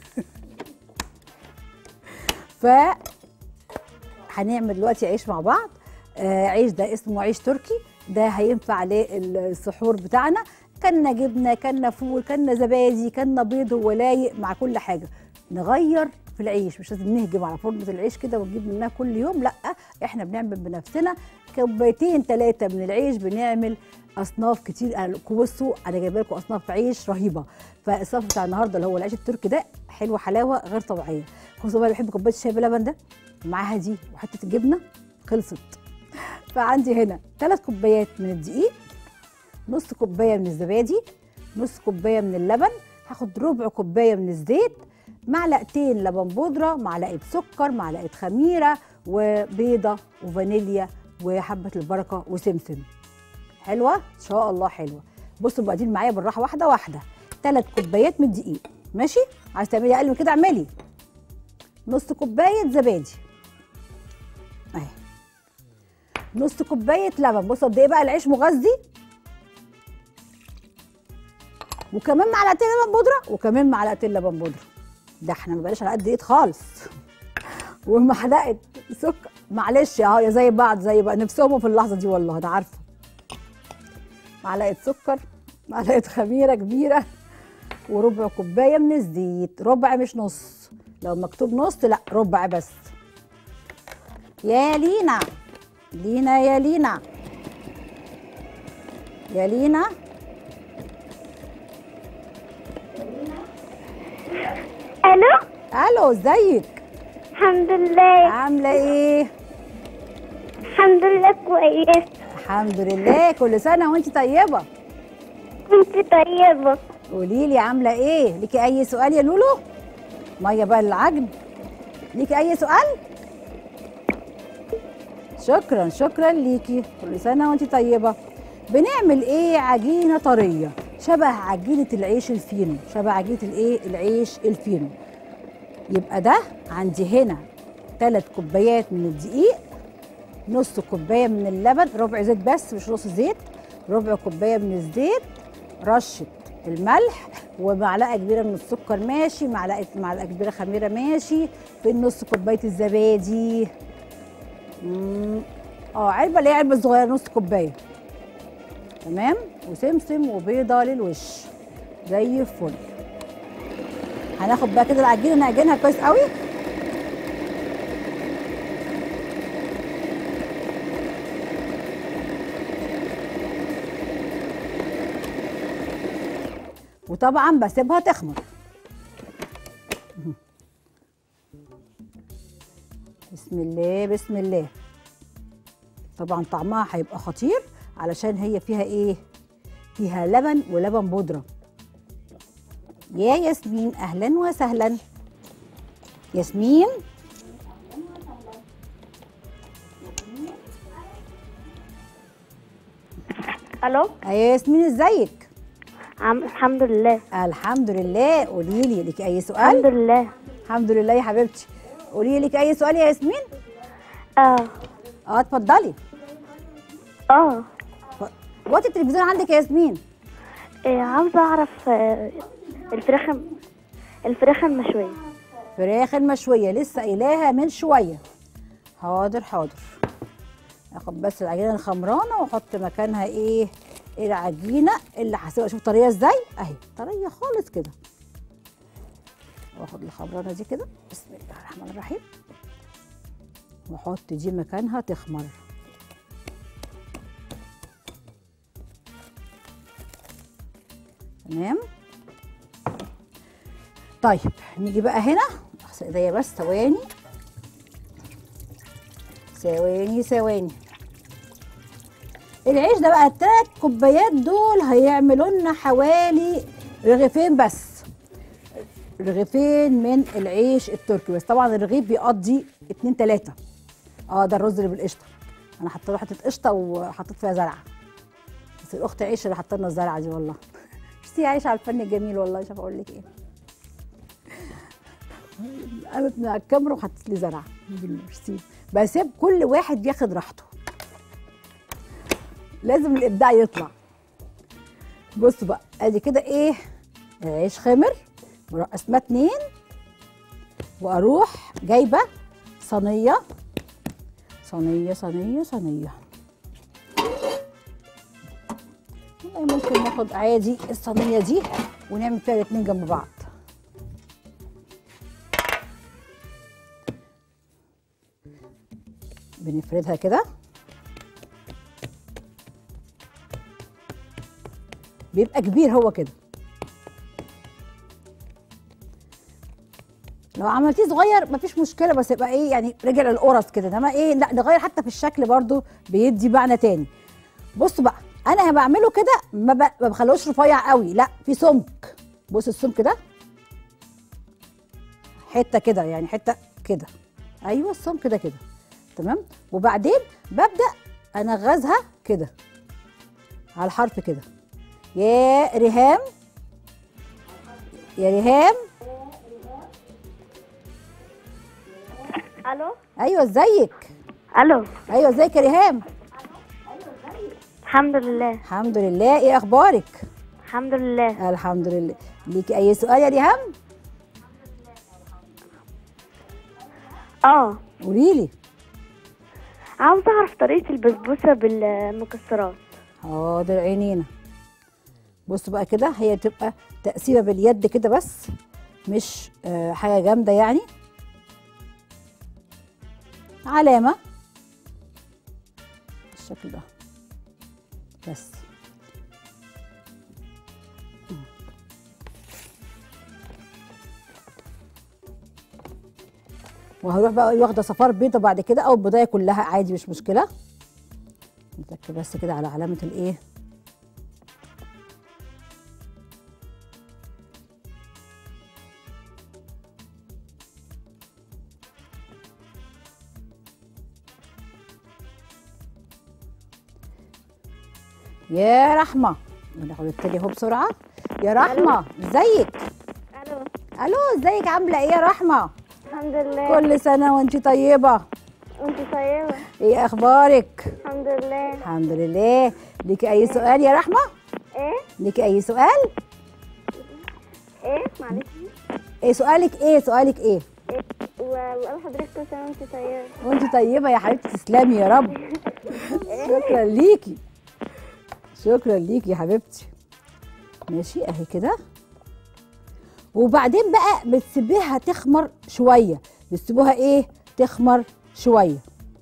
ف هنعمل دلوقتي عيش مع بعض آه عيش ده اسمه عيش تركي ده هينفع للسحور بتاعنا كنا جبنه كنا فول كنا زبادي كنا بيض هو لايق مع كل حاجه نغير في العيش مش لازم نهجم على فرنة العيش كده ونجيب منها كل يوم لا احنا بنعمل بنفسنا كوبايتين ثلاثه من العيش بنعمل اصناف كتير أنا- بصوا انا جايبه لكم اصناف عيش رهيبه فالصنف بتاع النهارده اللي هو العيش التركي ده حلو حلاوه غير طبيعيه خصوصا بقى اللي بيحب كوبايه الشاي بلبن ده معاها دي وحته الجبنه خلصت فعندي هنا ثلاث كوبايات من الدقيق نص كوبايه من الزبادي نص كوبايه من اللبن هاخد ربع كوبايه من الزيت معلقتين لبن بودره معلقه سكر معلقه خميره وبيضه وفانيليا وحبه البركه وسمسم حلوه ان شاء الله حلوه بصوا بعدين معايا بالراحه واحده واحده ثلاث كوبايات من الدقيق ماشي عايز تعملي اقل من كده اعملي نص كوبايه زبادي اهي نص كوبايه لبن بصوا قد ايه بقى العيش مغذي وكمان معلقتين لبن بودره وكمان معلقتين لبن بودره ده احنا ما بقاش على قد ايد خالص ومعلقه سكر معلش اهو يا زي بعض زي بقى نفسهم في اللحظه دي والله ده عارفه معلقه سكر معلقه خميره كبيره وربع كوبايه من الزيت ربع مش نص لو مكتوب نص لا ربع بس يا لينا لينا يا لينا يا لينا الو الو ازيك الحمد لله عامله ايه الحمد لله كويس الحمد لله كل سنه وانت طيبه انت طيبه قولي لي عامله ايه ليكي اي سؤال يا لولو ميه بقى للعجن ليكي اي سؤال شكرا شكرا ليكي كل سنه وانت طيبه بنعمل ايه عجينه طريه شبه عجينه العيش الفينو شبه عجينه الايه العيش الفينو يبقى ده عندي هنا ثلاث كوبايات من الدقيق نص كوبايه من اللبن ربع زيت بس مش نص زيت ربع كوبايه من الزيت رشه الملح ومعلقه كبيره من السكر ماشي معلقه معلقه كبيره خميره ماشي في نص كوبايه الزبادي مم. اه علبه اللي هي علبه صغيره نص كوبايه تمام وسمسم وبيضه للوش زي الفل هناخد بقى كده العجينه نعجنها كويس قوي وطبعا بسيبها تخمر بسم الله بسم الله طبعا طعمها هيبقى خطير علشان هي فيها ايه فيها لبن ولبن بودره يا ياسمين اهلا وسهلا ياسمين الو يا ياسمين ازيك عم الحمد لله الحمد لله قولي لي ليكي اي سؤال الحمد لله الحمد لله يا حبيبتي قولي لي ليكي اي سؤال يا ياسمين اه اه اتفضلي اه وقت التلفزيون عندك يا ياسمين إيه عاوزه اعرف آه، الفراخ الفراخ المشويه فراخ المشويه لسه قايلاها من شويه حاضر حاضر اخد بس العجينه الخمرانه واحط مكانها ايه العجينه اللي هسيبها شوف طريه ازاي اهي طريه خالص كده واخد الخمرانه دي كده بسم الله الرحمن الرحيم واحط دي مكانها تخمر تمام طيب نيجي بقى هنا اغسل ايديا بس ثواني ثواني ثواني العيش ده بقى التلات كوبايات دول هيعملوا لنا حوالي رغيفين بس رغيفين من العيش التركي بس طبعا الرغيف بيقضي اتنين تلاته اه ده الرز اللي بالقشطه انا حطيت له حته قشطه وحطيت فيها زرعه بس الاخت عيش اللي حطت لنا الزرعه دي والله ميرسي يا عيش على الفن الجميل والله مش عارفه اقول لك ايه قامت من على الكاميرا وحطت لي زرعه ميرسي بسيب كل واحد ياخد راحته لازم الابداع يطلع بصوا بقى ادي كده ايه العيش خمر مرقسمه اتنين واروح جايبه صينيه صينيه صينيه صينيه والله ممكن ناخد عادي الصينيه دي ونعمل فيها الاتنين جنب بعض بنفردها كده بيبقى كبير هو كده لو عملتيه صغير مفيش مشكله بس يبقى ايه يعني رجع للقرص كده انما ايه لا نغير حتى في الشكل برضو بيدي معنى تاني بصوا بقى انا بعمله كده ما, ب... ما بخلوش رفيع قوي لا في سمك بص السمك ده حته كده يعني حته كده ايوه السمك كده كده تمام وبعدين ببدا انغزها كده على الحرف كده يا ريهام يا ريهام الو ايوه ازيك الو ايوه ازيك يا ريهام الحمد لله الحمد لله ايه اخبارك الحمد لله الحمد لله ليكي اي سؤال يا ريهام اه قولي لي عاوزه اعرف طريقه البسبوسه بالمكسرات حاضر عينينا بصوا بقى كده هي تبقى تقسيمه باليد كده بس مش آه حاجه جامده يعني علامه بالشكل ده بس وهروح بقى واخده صفار بيضه بعد كده او البضايه كلها عادي مش مشكله نتك بس كده على علامه الايه يا رحمه بناخد التاني اهو بسرعه يا رحمه ازيك الو الو ازيك عامله ايه يا رحمه الحمد لله كل سنه وانت طيبه وانت طيبه ايه اخبارك الحمد لله الحمد لله ليكي اي سؤال يا رحمه ايه ليكي اي سؤال ايه معلش ايه سؤالك ايه سؤالك ايه ايه وقال حضرتك كل سنه وانت طيبه وانت طيبه يا حبيبتي تسلمي يا رب شكرا ليكي شكرا ليكي يا حبيبتي ماشي اهي كده وبعدين بقى بتسيبيها تخمر شويه بتسيبوها ايه تخمر شويه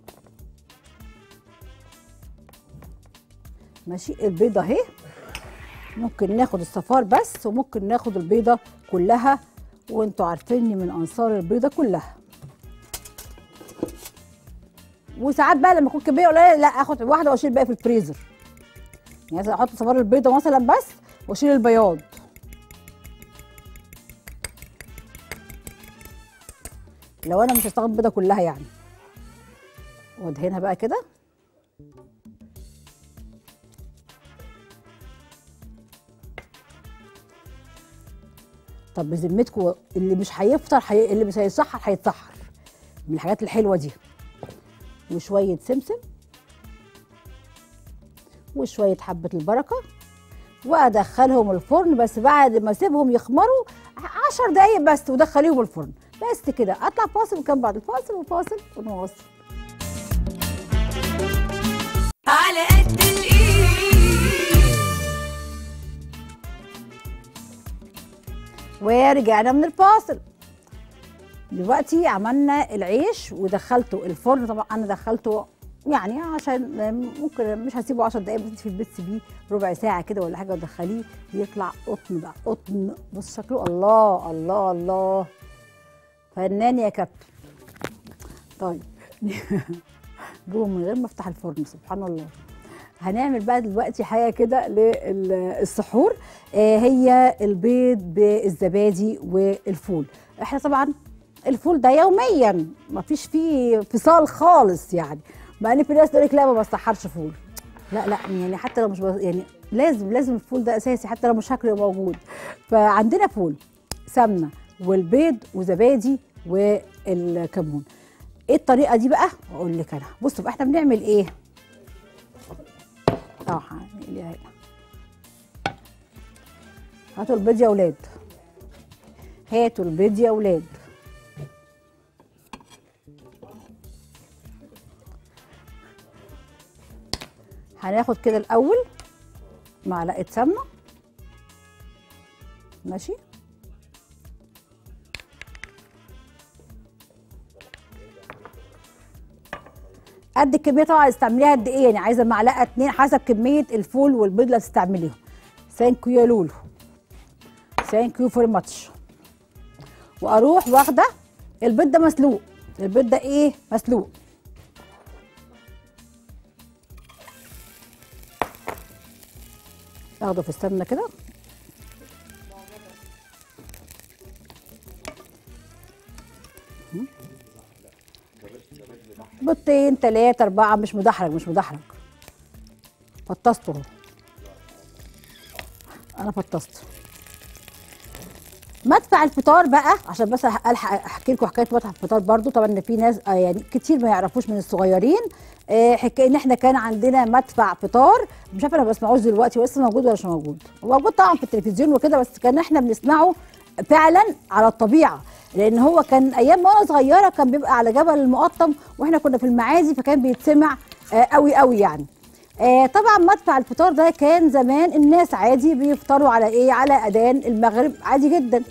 ماشي البيضه اهي ممكن ناخد الصفار بس وممكن ناخد البيضه كلها وانتوا عارفيني من انصار البيضه كلها وساعات بقى لما يكون كميه قليله لا اخد واحده واشيل الباقي في الفريزر يعني مثلا احط صفار البيضه مثلا بس واشيل البياض لو انا مش هستخدم البيضه كلها يعني وادهنها بقى كده طب بذمتكم اللي مش هيفطر حي... اللي مش هيتسحر هيتسحر من الحاجات الحلوه دي وشويه سمسم وشويه حبه البركه وادخلهم الفرن بس بعد ما اسيبهم يخمروا عشر دقايق بس ودخليهم الفرن بس كده اطلع فاصل وكان بعد الفاصل وفاصل ونواصل على قد الايد ورجعنا من الفاصل دلوقتي عملنا العيش ودخلته الفرن طبعا انا دخلته يعني عشان ممكن مش هسيبه 10 دقايق بس في البيت سيبيه ربع ساعه كده ولا حاجه وتدخليه بيطلع قطن بقى قطن بص شكله الله الله الله فنان يا كابتن طيب جوه من غير ما افتح الفرن سبحان الله هنعمل بقى دلوقتي حاجه كده للسحور آه هي البيض بالزبادي والفول احنا طبعا الفول ده يوميا ما فيش فيه فصال خالص يعني مع ان في ناس تقول لك لا ما بسحرش فول لا لا يعني حتى لو مش بس يعني لازم لازم الفول ده اساسي حتى لو مش هاكله موجود فعندنا فول سمنه والبيض وزبادي والكمون ايه الطريقه دي بقى اقول لك انا بصوا بقى احنا بنعمل ايه اه هنقليها هنا هاتوا البيض يا اولاد هاتوا البيض يا اولاد هناخد كده الاول معلقه سمنه ماشي قد الكميه طبعا هتستعمليها قد ايه يعني عايزه معلقه اتنين حسب كميه الفول والبيض اللي هتستعمليهم ثانك يو يا لولو ثانك يو فيري ماتش واروح واخده البيض ده مسلوق البيض ده ايه مسلوق اخده في السمنه كده بيضتين تلاتة أربعة مش مدحرج مش مدحرج فطسته اهو أنا فطست مدفع الفطار بقى عشان بس الحق احكي لكم حكايه مدفع الفطار برضو طبعا إن في ناس آه يعني كتير ما يعرفوش من الصغيرين آه حكايه ان احنا كان عندنا مدفع فطار مش عارفه انا ما بسمعوش دلوقتي هو لسه موجود ولا مش موجود هو موجود طبعا في التلفزيون وكده بس كان احنا بنسمعه فعلا على الطبيعه لان هو كان ايام ما انا صغيره كان بيبقى على جبل المقطم واحنا كنا في المعازي فكان بيتسمع آه قوي قوي يعني آه طبعا مدفع الفطار ده كان زمان الناس عادي بيفطروا على ايه على اذان المغرب عادي جدا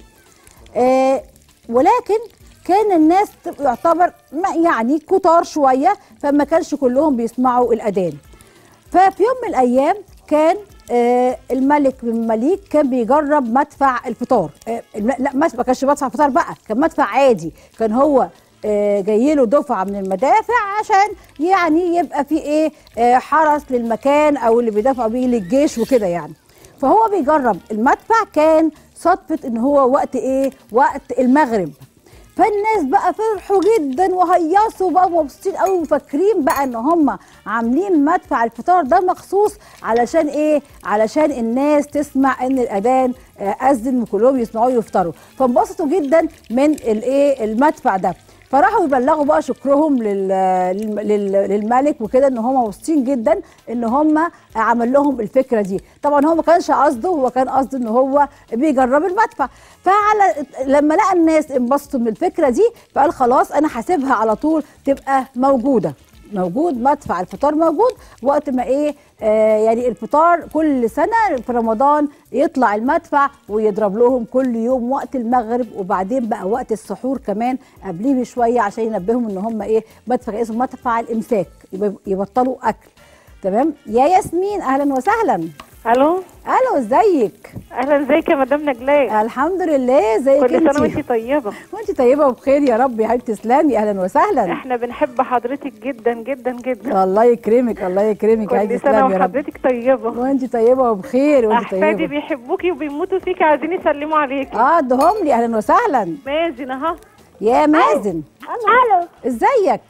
آه ولكن كان الناس يعتبر ما- يعني كتار شويه فما كانش كلهم بيسمعوا الاذان ففي يوم من الايام كان آه الملك بن المليك كان بيجرب مدفع الفطار آه لا لا، ما ما كانش مدفع فطار بقى كان مدفع عادي كان هو آه جاي له دفعه من المدافع عشان يعني يبقى في ايه آه حرس للمكان او اللي بيدافعوا بيه للجيش وكده يعني فهو بيجرب المدفع كان صدفه ان هو وقت ايه وقت المغرب فالناس بقى فرحوا جدا وهيصوا بقى مبسوطين قوي وفاكرين بقى ان هم عاملين مدفع الفطار ده مخصوص علشان ايه علشان الناس تسمع ان الاذان آه، اذن وكلهم يسمعوه يفطروا فانبسطوا جدا من الايه المدفع ده فراحوا يبلغوا بقى شكرهم لل... لل... لل... للملك وكده ان هم مبسوطين جدا ان هم عمل لهم الفكره دي طبعا هو ما كانش قصده هو كان قصده ان هو بيجرب المدفع فعلى لما لقى الناس انبسطوا من الفكره دي فقال خلاص انا هسيبها على طول تبقى موجوده موجود مدفع الفطار موجود وقت ما ايه آه يعني الفطار كل سنه في رمضان يطلع المدفع ويضرب لهم كل يوم وقت المغرب وبعدين بقى وقت السحور كمان قبليه بشويه عشان ينبههم ان هم ايه مدفع اسمه مدفع الامساك يب- يبطلوا اكل تمام يا ياسمين اهلا وسهلا الو الو ازيك اهلا ازيك يا مدام نجلاء الحمد لله ازيك كل سنه انت وانت طيبه وانت طيبه وبخير يا رب يا حبيبتي تسلمي اهلا وسهلا احنا بنحب حضرتك جدا جدا جدا الله يكرمك الله يكرمك يا حبيبتي كل سنه تسلمي يا رب وحضرتك طيبه وانت طيبه وبخير وانت احفادي طيبه بيحبوكي وبيموتوا فيكي عايزين يسلموا عليكي اه ادهم لي اهلا وسهلا مازن اهو يا مازن الو ازيك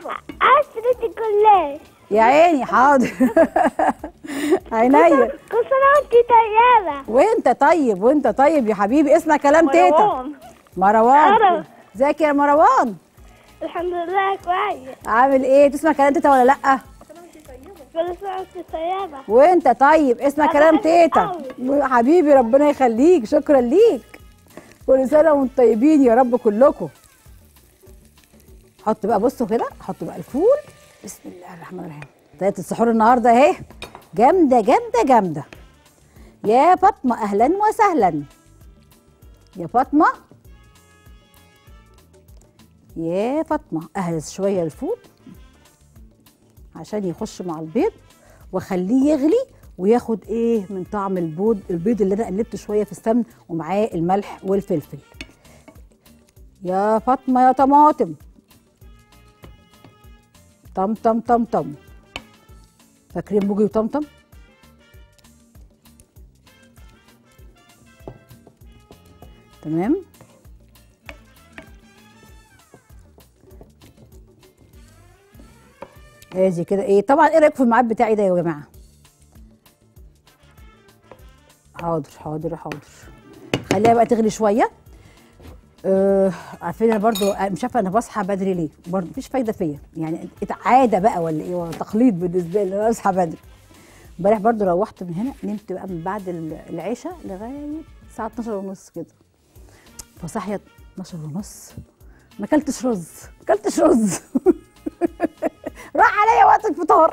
عشرة الكلاش يا عيني حاضر عينيا كل سنة وانت طيبة وانت طيب وانت طيب يا حبيبي اسمع كلام تيتا مروان. مروان ألو. ازيك يا مروان الحمد لله كويس عامل ايه تسمع كلام تيتا ولا لا كل سنة وانت طيبة وانت طيب اسمع أنا كلام بحبك تيتا حبيبي ربنا يخليك شكرا ليك كل سنه وانتم طيبين يا رب كلكم حط بقى بصوا كده حط بقى الفول بسم الله الرحمن الرحيم طريقه السحور النهارده اهي جامده جامده جامده يا فاطمه اهلا وسهلا يا فاطمه يا فاطمه اهرس شويه الفول عشان يخش مع البيض واخليه يغلي وياخد ايه من طعم البيض البيض اللي انا قلبته شويه في السمن ومعاه الملح والفلفل يا فاطمه يا طماطم طم طم طم طم فاكرين بوجي وطمطم تمام ادي كده ايه طبعا ايه رايكم في الميعاد بتاعي ده يا جماعه حاضر حاضر حاضر خليها بقى تغلي شويه آه عارفين انا برضو مش عارفه انا بصحى بدري ليه برضو مفيش فايده فيا يعني عاده بقى ولا ايه ولا تقليد بالنسبه لي إن انا اصحى بدري امبارح برضو روحت من هنا نمت بقى من بعد ال- العشاء لغايه الساعه 12 ونص كده فصحيت 12 ونص ما اكلتش رز ما اكلتش رز راح عليا وقت الفطار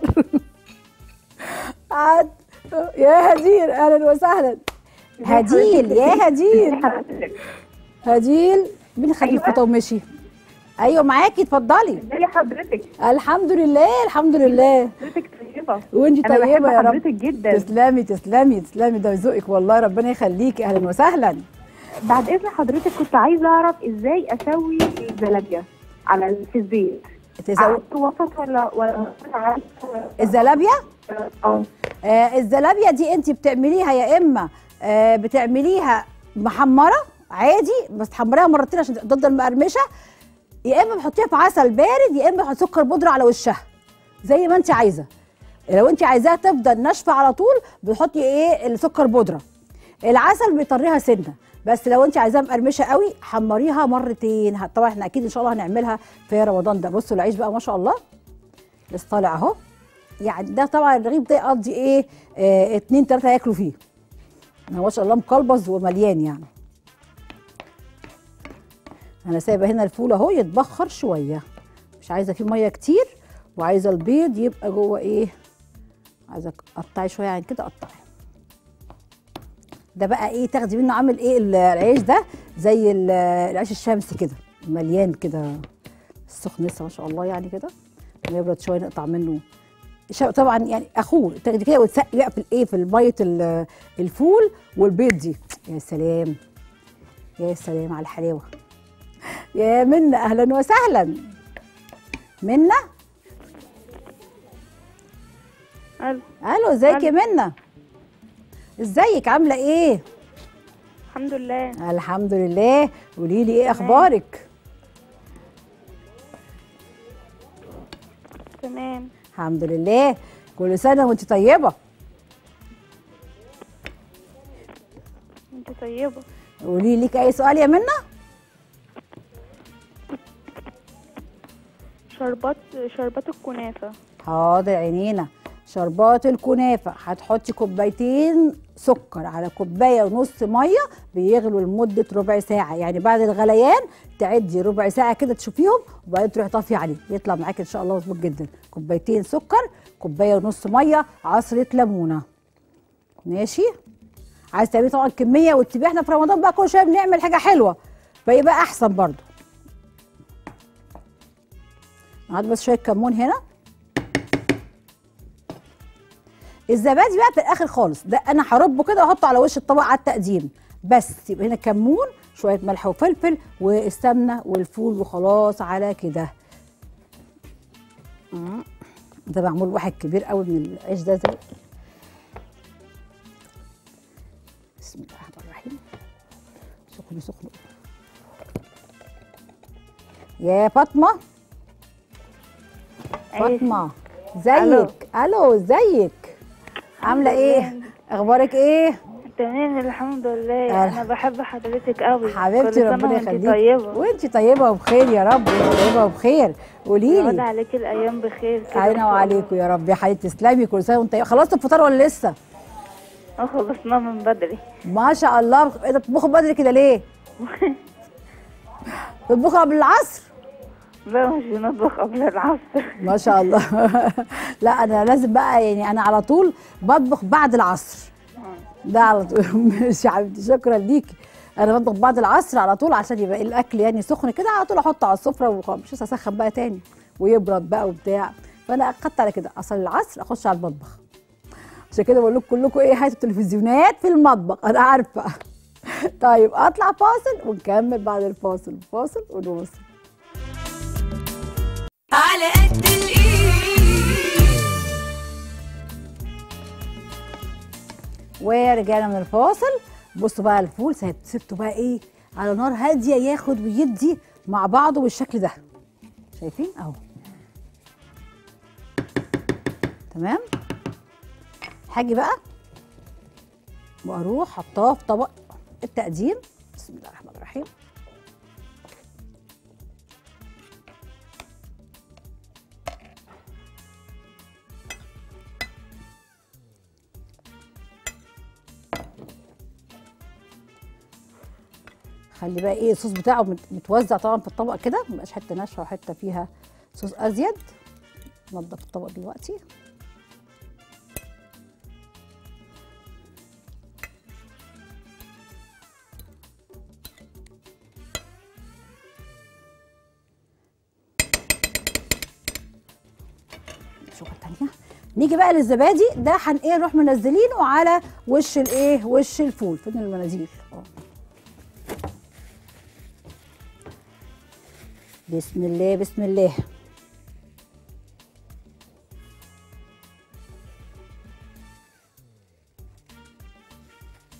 قعد يا هدير اهلا وسهلا هديل يا هديل هديل مين خد الفطار ومشي ايوه معاكي اتفضلي ازي حضرتك الحمد لله الحمد لله حضرتك طيبه وانت أنا طيبه بحب يا رب حضرتك جدا. تسلمي تسلمي تسلمي ده ذوقك والله ربنا يخليكي اهلا وسهلا بعد اذن حضرتك كنت عايزه اعرف ازاي اسوي الزلابيه على في الزيت تسوي أحط وسط ولا ولا الزلابيه اه آه الزلابيه دي انت بتعمليها يا اما آه بتعمليها محمره عادي بس تحمريها مرتين عشان تفضل مقرمشه يا اما بتحطيها في عسل بارد يا اما بتحطي سكر بودره على وشها زي ما انت عايزه لو انت عايزاها تفضل ناشفه على طول بتحطي ايه السكر بودره العسل بيطريها سنه بس لو انت عايزاها مقرمشه قوي حمريها مرتين ه- طبعا احنا اكيد ان شاء الله هنعملها في رمضان ده بصوا العيش بقى ما شاء الله لسه طالع اهو يعني ده طبعا الرغيف ده يقضي ايه اه اتنين تلاته ياكلوا فيه انا ما شاء الله مقلبز ومليان يعني انا سايبه هنا الفول اهو يتبخر شويه مش عايزه فيه ميه كتير وعايزه البيض يبقى جوه ايه عايزه اقطعي شويه عن كده قطعي ده بقى ايه تاخدي منه عامل ايه ال- العيش ده زي ال- العيش الشمسي كده مليان كده السخن لسه ما شاء الله يعني كده لما يبرد شويه نقطع منه شا- طبعا يعني اخوه تاخدي كده وتسقي بقى في الايه في الميه ال- الفول والبيض دي يا سلام يا سلام على الحلاوه يا منى اهلا وسهلا منى الو الو ازيك يا منى ازيك عامله ايه الحمد لله الحمد لله قولي لي ايه اخبارك تمام الحمد لله كل سنه وانت طيبه انت طيبة قولي لك اي سؤال يا منى شربات شربات الكنافة حاضر عينينا شربات الكنافه هتحطي كوبايتين سكر على كوبايه ونص ميه بيغلوا لمده ربع ساعه يعني بعد الغليان تعدي ربع ساعه كده تشوفيهم وبعدين تروحي طافيه عليه يطلع معاكي ان شاء الله مظبوط جدا كوبايتين سكر كوبايه ونص ميه عصره ليمونه ماشي عايز تعملي طبعا كميه وتسيبيه احنا في رمضان بقى كل شويه بنعمل حاجه حلوه فيبقى احسن برضو نحط بس شويه كمون هنا الزبادي بقى في الاخر خالص ده انا هربه كده واحطه على وش الطبق على التقديم بس يبقى هنا كمون شويه ملح وفلفل والسمنه والفول وخلاص على كده مم. ده معمول واحد كبير قوي من العيش ده زي بسم الله الرحمن الرحيم سخن سخن يا فاطمه فاطمه ازيك الو ازيك عامله ايه اخبارك ايه تمام الحمد لله الح- انا بحب حضرتك قوي حبيبتي كل سنة ربنا وانت يخليكي طيبة وانت طيبه وبخير يا رب وانت طيبه وبخير قولي يعود لي عليك الايام بخير كده إن علينا شاء الله. وعليكم يا رب يا حبيبتي تسلمي كل سنه وانت طيبه خلصتوا الفطار ولا لسه اه خلصناه من بدري ما شاء الله ايه ده بتطبخوا بدري كده ليه بتطبخوا قبل العصر لا مش بنطبخ قبل العصر ما شاء الله لا انا لازم بقى يعني انا على طول بطبخ بعد العصر ده على طول ماشي يا حبيبتي شكرا ليكي انا بطبخ بعد العصر على طول عشان يبقى الاكل يعني سخن كده على طول احطه على السفره ومش هسخن بقى تاني ويبرد بقى وبتاع فانا اخدت على كده اصل العصر اخش على المطبخ عشان كده بقول لكم كلكم ايه هاتوا التلفزيونات في المطبخ انا عارفه طيب اطلع فاصل ونكمل بعد الفاصل فاصل ونوصل على قد الايد ورجعنا من الفاصل بصوا بقى الفول سيب- سبته بقى ايه على نار هاديه ياخد ويدي مع بعضه بالشكل ده شايفين اهو تمام هاجي بقى واروح حطاه في طبق التقديم بسم الله الرحمن الرحيم خلي بقى ايه الصوص بتاعه مت- متوزع طبعا في الطبق كده مبقاش حته ناشفه وحته فيها صوص ازيد نضف الطبق دلوقتي شوفه تانية نيجي بقى للزبادي ده هن ايه نروح منزلينه على وش الايه وش الفول فين المناديل اه بسم الله بسم الله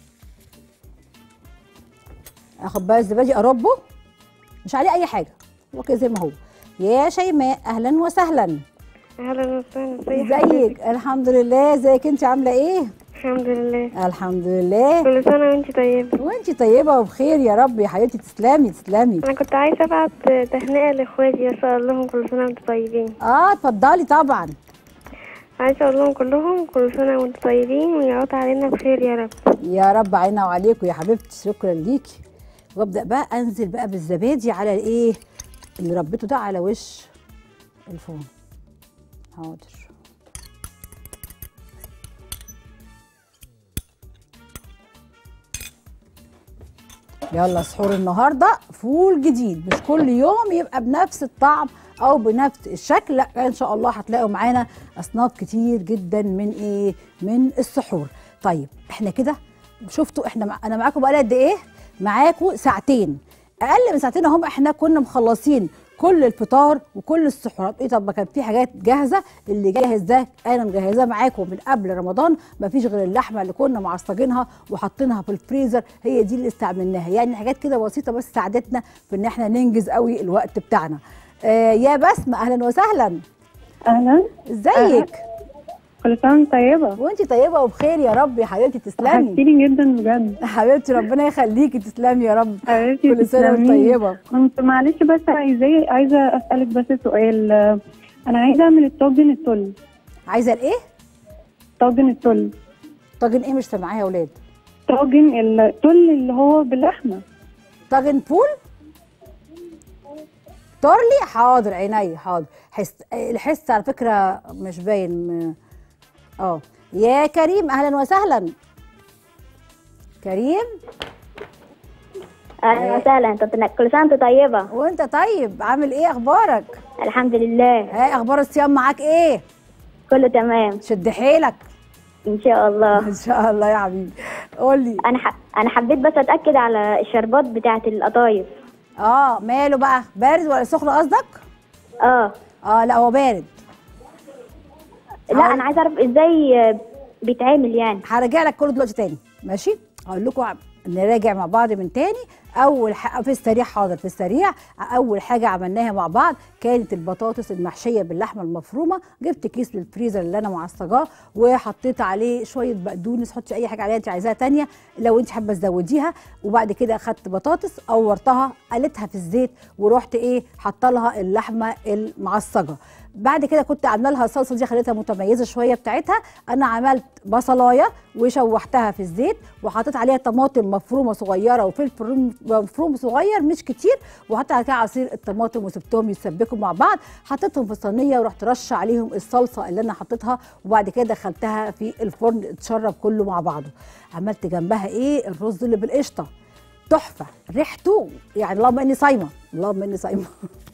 اخد بقى الزبادي اربه مش عليه اي حاجه وكده زي ما هو يا شيماء اهلا وسهلا اهلا وسهلا ازيك الحمد لله ازيك انت عامله ايه الحمد لله الحمد لله كل سنه وانت طيبه وانت طيبه وبخير يا رب يا حبيبتي تسلمي تسلمي انا كنت عايزه ابعت تهنئه لاخواتي بس اقول لهم كل سنه وانتم طيبين اه اتفضلي طبعا عايزه اقول لهم كلهم كل سنه وانتم طيبين ويعود علينا بخير يا رب يا رب عينا وعليكم يا حبيبتي شكرا ليكي وابدا بقى انزل بقى بالزبادي على الايه اللي ربيته ده على وش الفرن حاضر يلا سحور النهارده فول جديد مش كل يوم يبقى بنفس الطعم او بنفس الشكل لا ان شاء الله هتلاقوا معانا اصناف كتير جدا من ايه من السحور طيب احنا كده شفتوا احنا مع... انا معاكم بقالي قد ايه معاكم ساعتين اقل من ساعتين اهم احنا كنا مخلصين كل الفطار وكل السحورات ايه طب ما كان في حاجات جاهزه اللي جاهز ده انا مجهزاه معاكم من قبل رمضان ما فيش غير اللحمه اللي كنا معصجينها وحاطينها في الفريزر هي دي اللي استعملناها يعني حاجات كده بسيطه بس ساعدتنا في ان احنا ننجز قوي الوقت بتاعنا آه يا بسمه اهلا وسهلا اهلا ازيك كل سنه وانت طيبه وانت طيبه وبخير يا رب يا حبيبتي تسلمي وحشتيني جدا بجد حبيبتي ربنا يخليكي تسلمي يا رب حبيبتي كل سنه وانت تسلمي. طيبه كنت معلش بس عايزه عايزه اسالك بس سؤال انا عايزه اعمل الطاجن التل عايزه الايه طاجن التل طاجن ايه مش سامعاها يا اولاد طاجن التل اللي هو باللحمه طاجن فول تورلي حاضر عيني حاضر حس الحس على فكره مش باين م- اه يا كريم اهلا وسهلا كريم اهلا وسهلا انت كل سنه وانت طيبه وانت طيب عامل ايه اخبارك الحمد لله ها اخبار الصيام معاك ايه كله تمام شد حيلك ان شاء الله ان شاء الله يا حبيبي قولي انا ح... انا حبيت بس اتاكد على الشربات بتاعه القطايف اه ماله بقى بارد ولا سخن قصدك اه اه لا هو بارد لا انا عايزه اعرف ازاي آه، بيتعمل يعني هرجع لك كله دلوقتي تاني ماشي هقول لكم عم- نراجع مع بعض من تاني اول حاجه في السريع حاضر في السريع اول حاجه عملناها مع بعض كانت البطاطس المحشيه باللحمه المفرومه جبت كيس للفريزر اللي انا معصجاه وحطيت عليه شويه بقدونس حطي اي حاجه عليها انت عايزاها تانية لو انت حابه تزوديها وبعد كده اخدت بطاطس قورتها قلتها في الزيت ورحت ايه حاطه لها اللحمه المعصجه بعد كده كنت عامله لها الصلصه دي خليتها متميزه شويه بتاعتها انا عملت بصلايه وشوحتها في الزيت وحطيت عليها طماطم مفرومه صغيره وفلفل مفروم صغير مش كتير وحطيت على كده عصير الطماطم وسبتهم يتسبكوا مع بعض حطيتهم في صينيه ورحت رشه عليهم الصلصه اللي انا حطيتها وبعد كده دخلتها في الفرن اتشرب كله مع بعضه عملت جنبها ايه الرز اللي بالقشطه تحفه ريحته يعني اللهم اني صايمه اللهم اني صايمه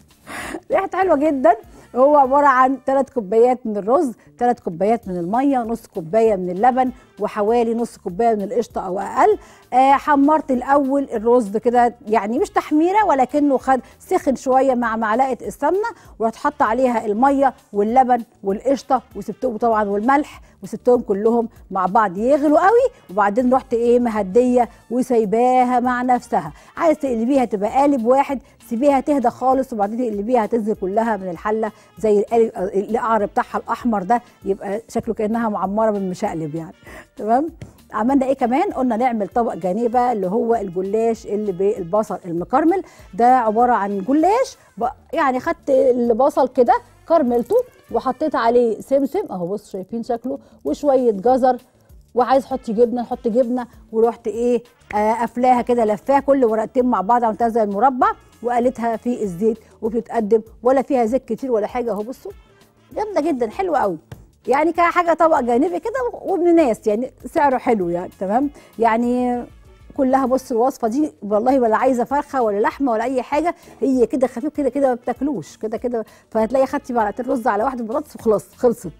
ريحته حلوه جدا هو عباره عن ثلاث كوبايات من الرز ثلاث كوبايات من الميه نص كوبايه من اللبن وحوالي نص كوبايه من القشطه او اقل آه حمرت الاول الرز كده يعني مش تحميره ولكنه خد سخن شويه مع معلقه السمنه ورحت حاطه عليها الميه واللبن والقشطه وسبتهم طبعا والملح وسبتهم كلهم مع بعض يغلوا قوي وبعدين رحت ايه مهديه وسايباها مع نفسها عايز تقلبيها تبقى قالب واحد سيبيها تهدى خالص وبعدين تقلبيها هتنزل كلها من الحله زي القالب- القعر بتاعها الاحمر ده يبقى شكله كانها معمره بالمشقلب يعني تمام عملنا ايه كمان قلنا نعمل طبق جانبه اللي هو الجلاش اللي بالبصل المكرمل ده عباره عن جلاش ب- يعني خدت البصل كده كرملته وحطيت عليه سمسم اهو بص شايفين شكله وشويه جزر وعايز حطي جبنه نحط جبنه ورحت ايه آه، قافلاها كده لفاها كل ورقتين مع بعض عملتها زي المربع وقالتها في الزيت وبتتقدم ولا فيها زيت كتير ولا حاجه اهو بصوا جامده جدا حلوه قوي يعني كحاجه طبق جانبي كده وابن ناس يعني سعره حلو يعني تمام يعني كلها بص الوصفه دي والله ولا عايزه فرخه ولا لحمه ولا اي حاجه هي كده خفيف كده كده ما بتاكلوش كده كده فهتلاقي خدتي معلقتين رز على واحده بطاطس وخلاص خلصت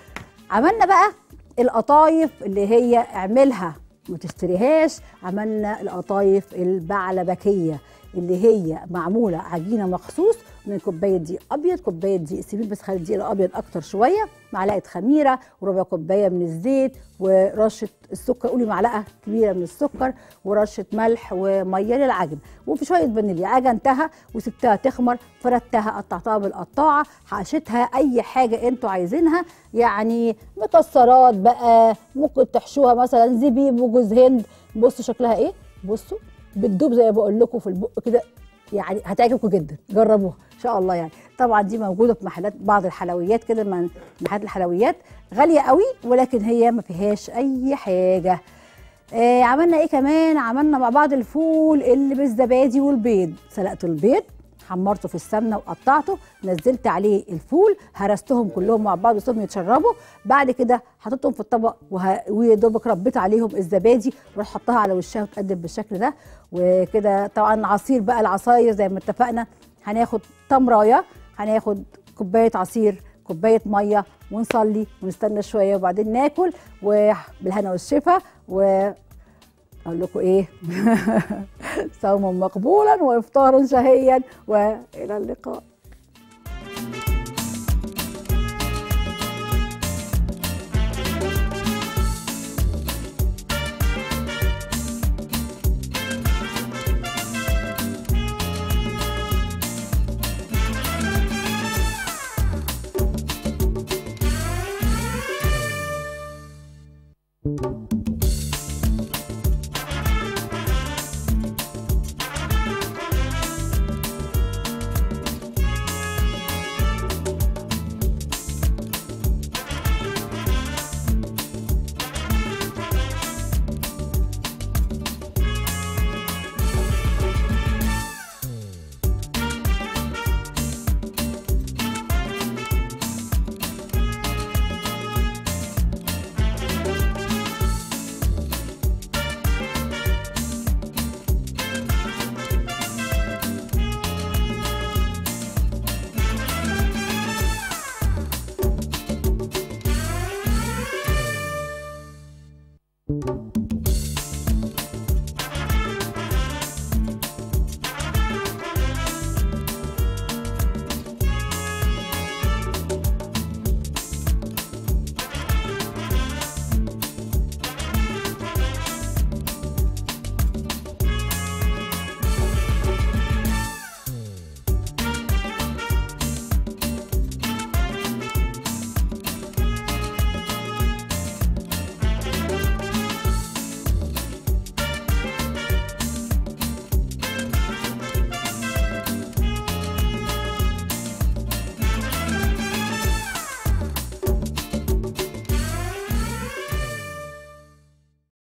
عملنا بقى القطايف اللي هي اعملها ما تشتريهاش عملنا القطايف البعلبكيه اللي هي معموله عجينه مخصوص من كوبايه دقيق ابيض كوبايه دقيق سمين بس خلي الدقيق الابيض اكتر شويه معلقه خميره وربع كوبايه من الزيت ورشه السكر قولي معلقه كبيره من السكر ورشه ملح وميه للعجن وفي شويه فانيليا عجنتها وسبتها تخمر فردتها قطعتها بالقطاعه حشيتها اي حاجه انتوا عايزينها يعني مكسرات بقى ممكن تحشوها مثلا زبيب وجوز هند بصوا شكلها ايه بصوا بتدوب زي ما بقول لكم في البق كده يعني هتعجبكم جدا جربوها ان شاء الله يعني طبعا دي موجوده في محلات بعض الحلويات كده من محلات الحلويات غاليه قوي ولكن هي ما فيهاش اي حاجه آه عملنا ايه كمان عملنا مع بعض الفول اللي بالزبادي والبيض سلقت البيض حمرته في السمنه وقطعته نزلت عليه الفول هرستهم كلهم مع بعض وسيبهم يتشربوا بعد كده حطيتهم في الطبق وه... ويدوبك ربيت عليهم الزبادي ورحت حطها على وشها وتقدم بالشكل ده وكده طبعا عصير بقى العصاير زي ما اتفقنا هناخد تمرايه هناخد كوبايه عصير كوبايه ميه ونصلي ونستنى شويه وبعدين ناكل وبالهنا والشفا و اقول لكم ايه صوما مقبولا وافطارا شهيا والى اللقاء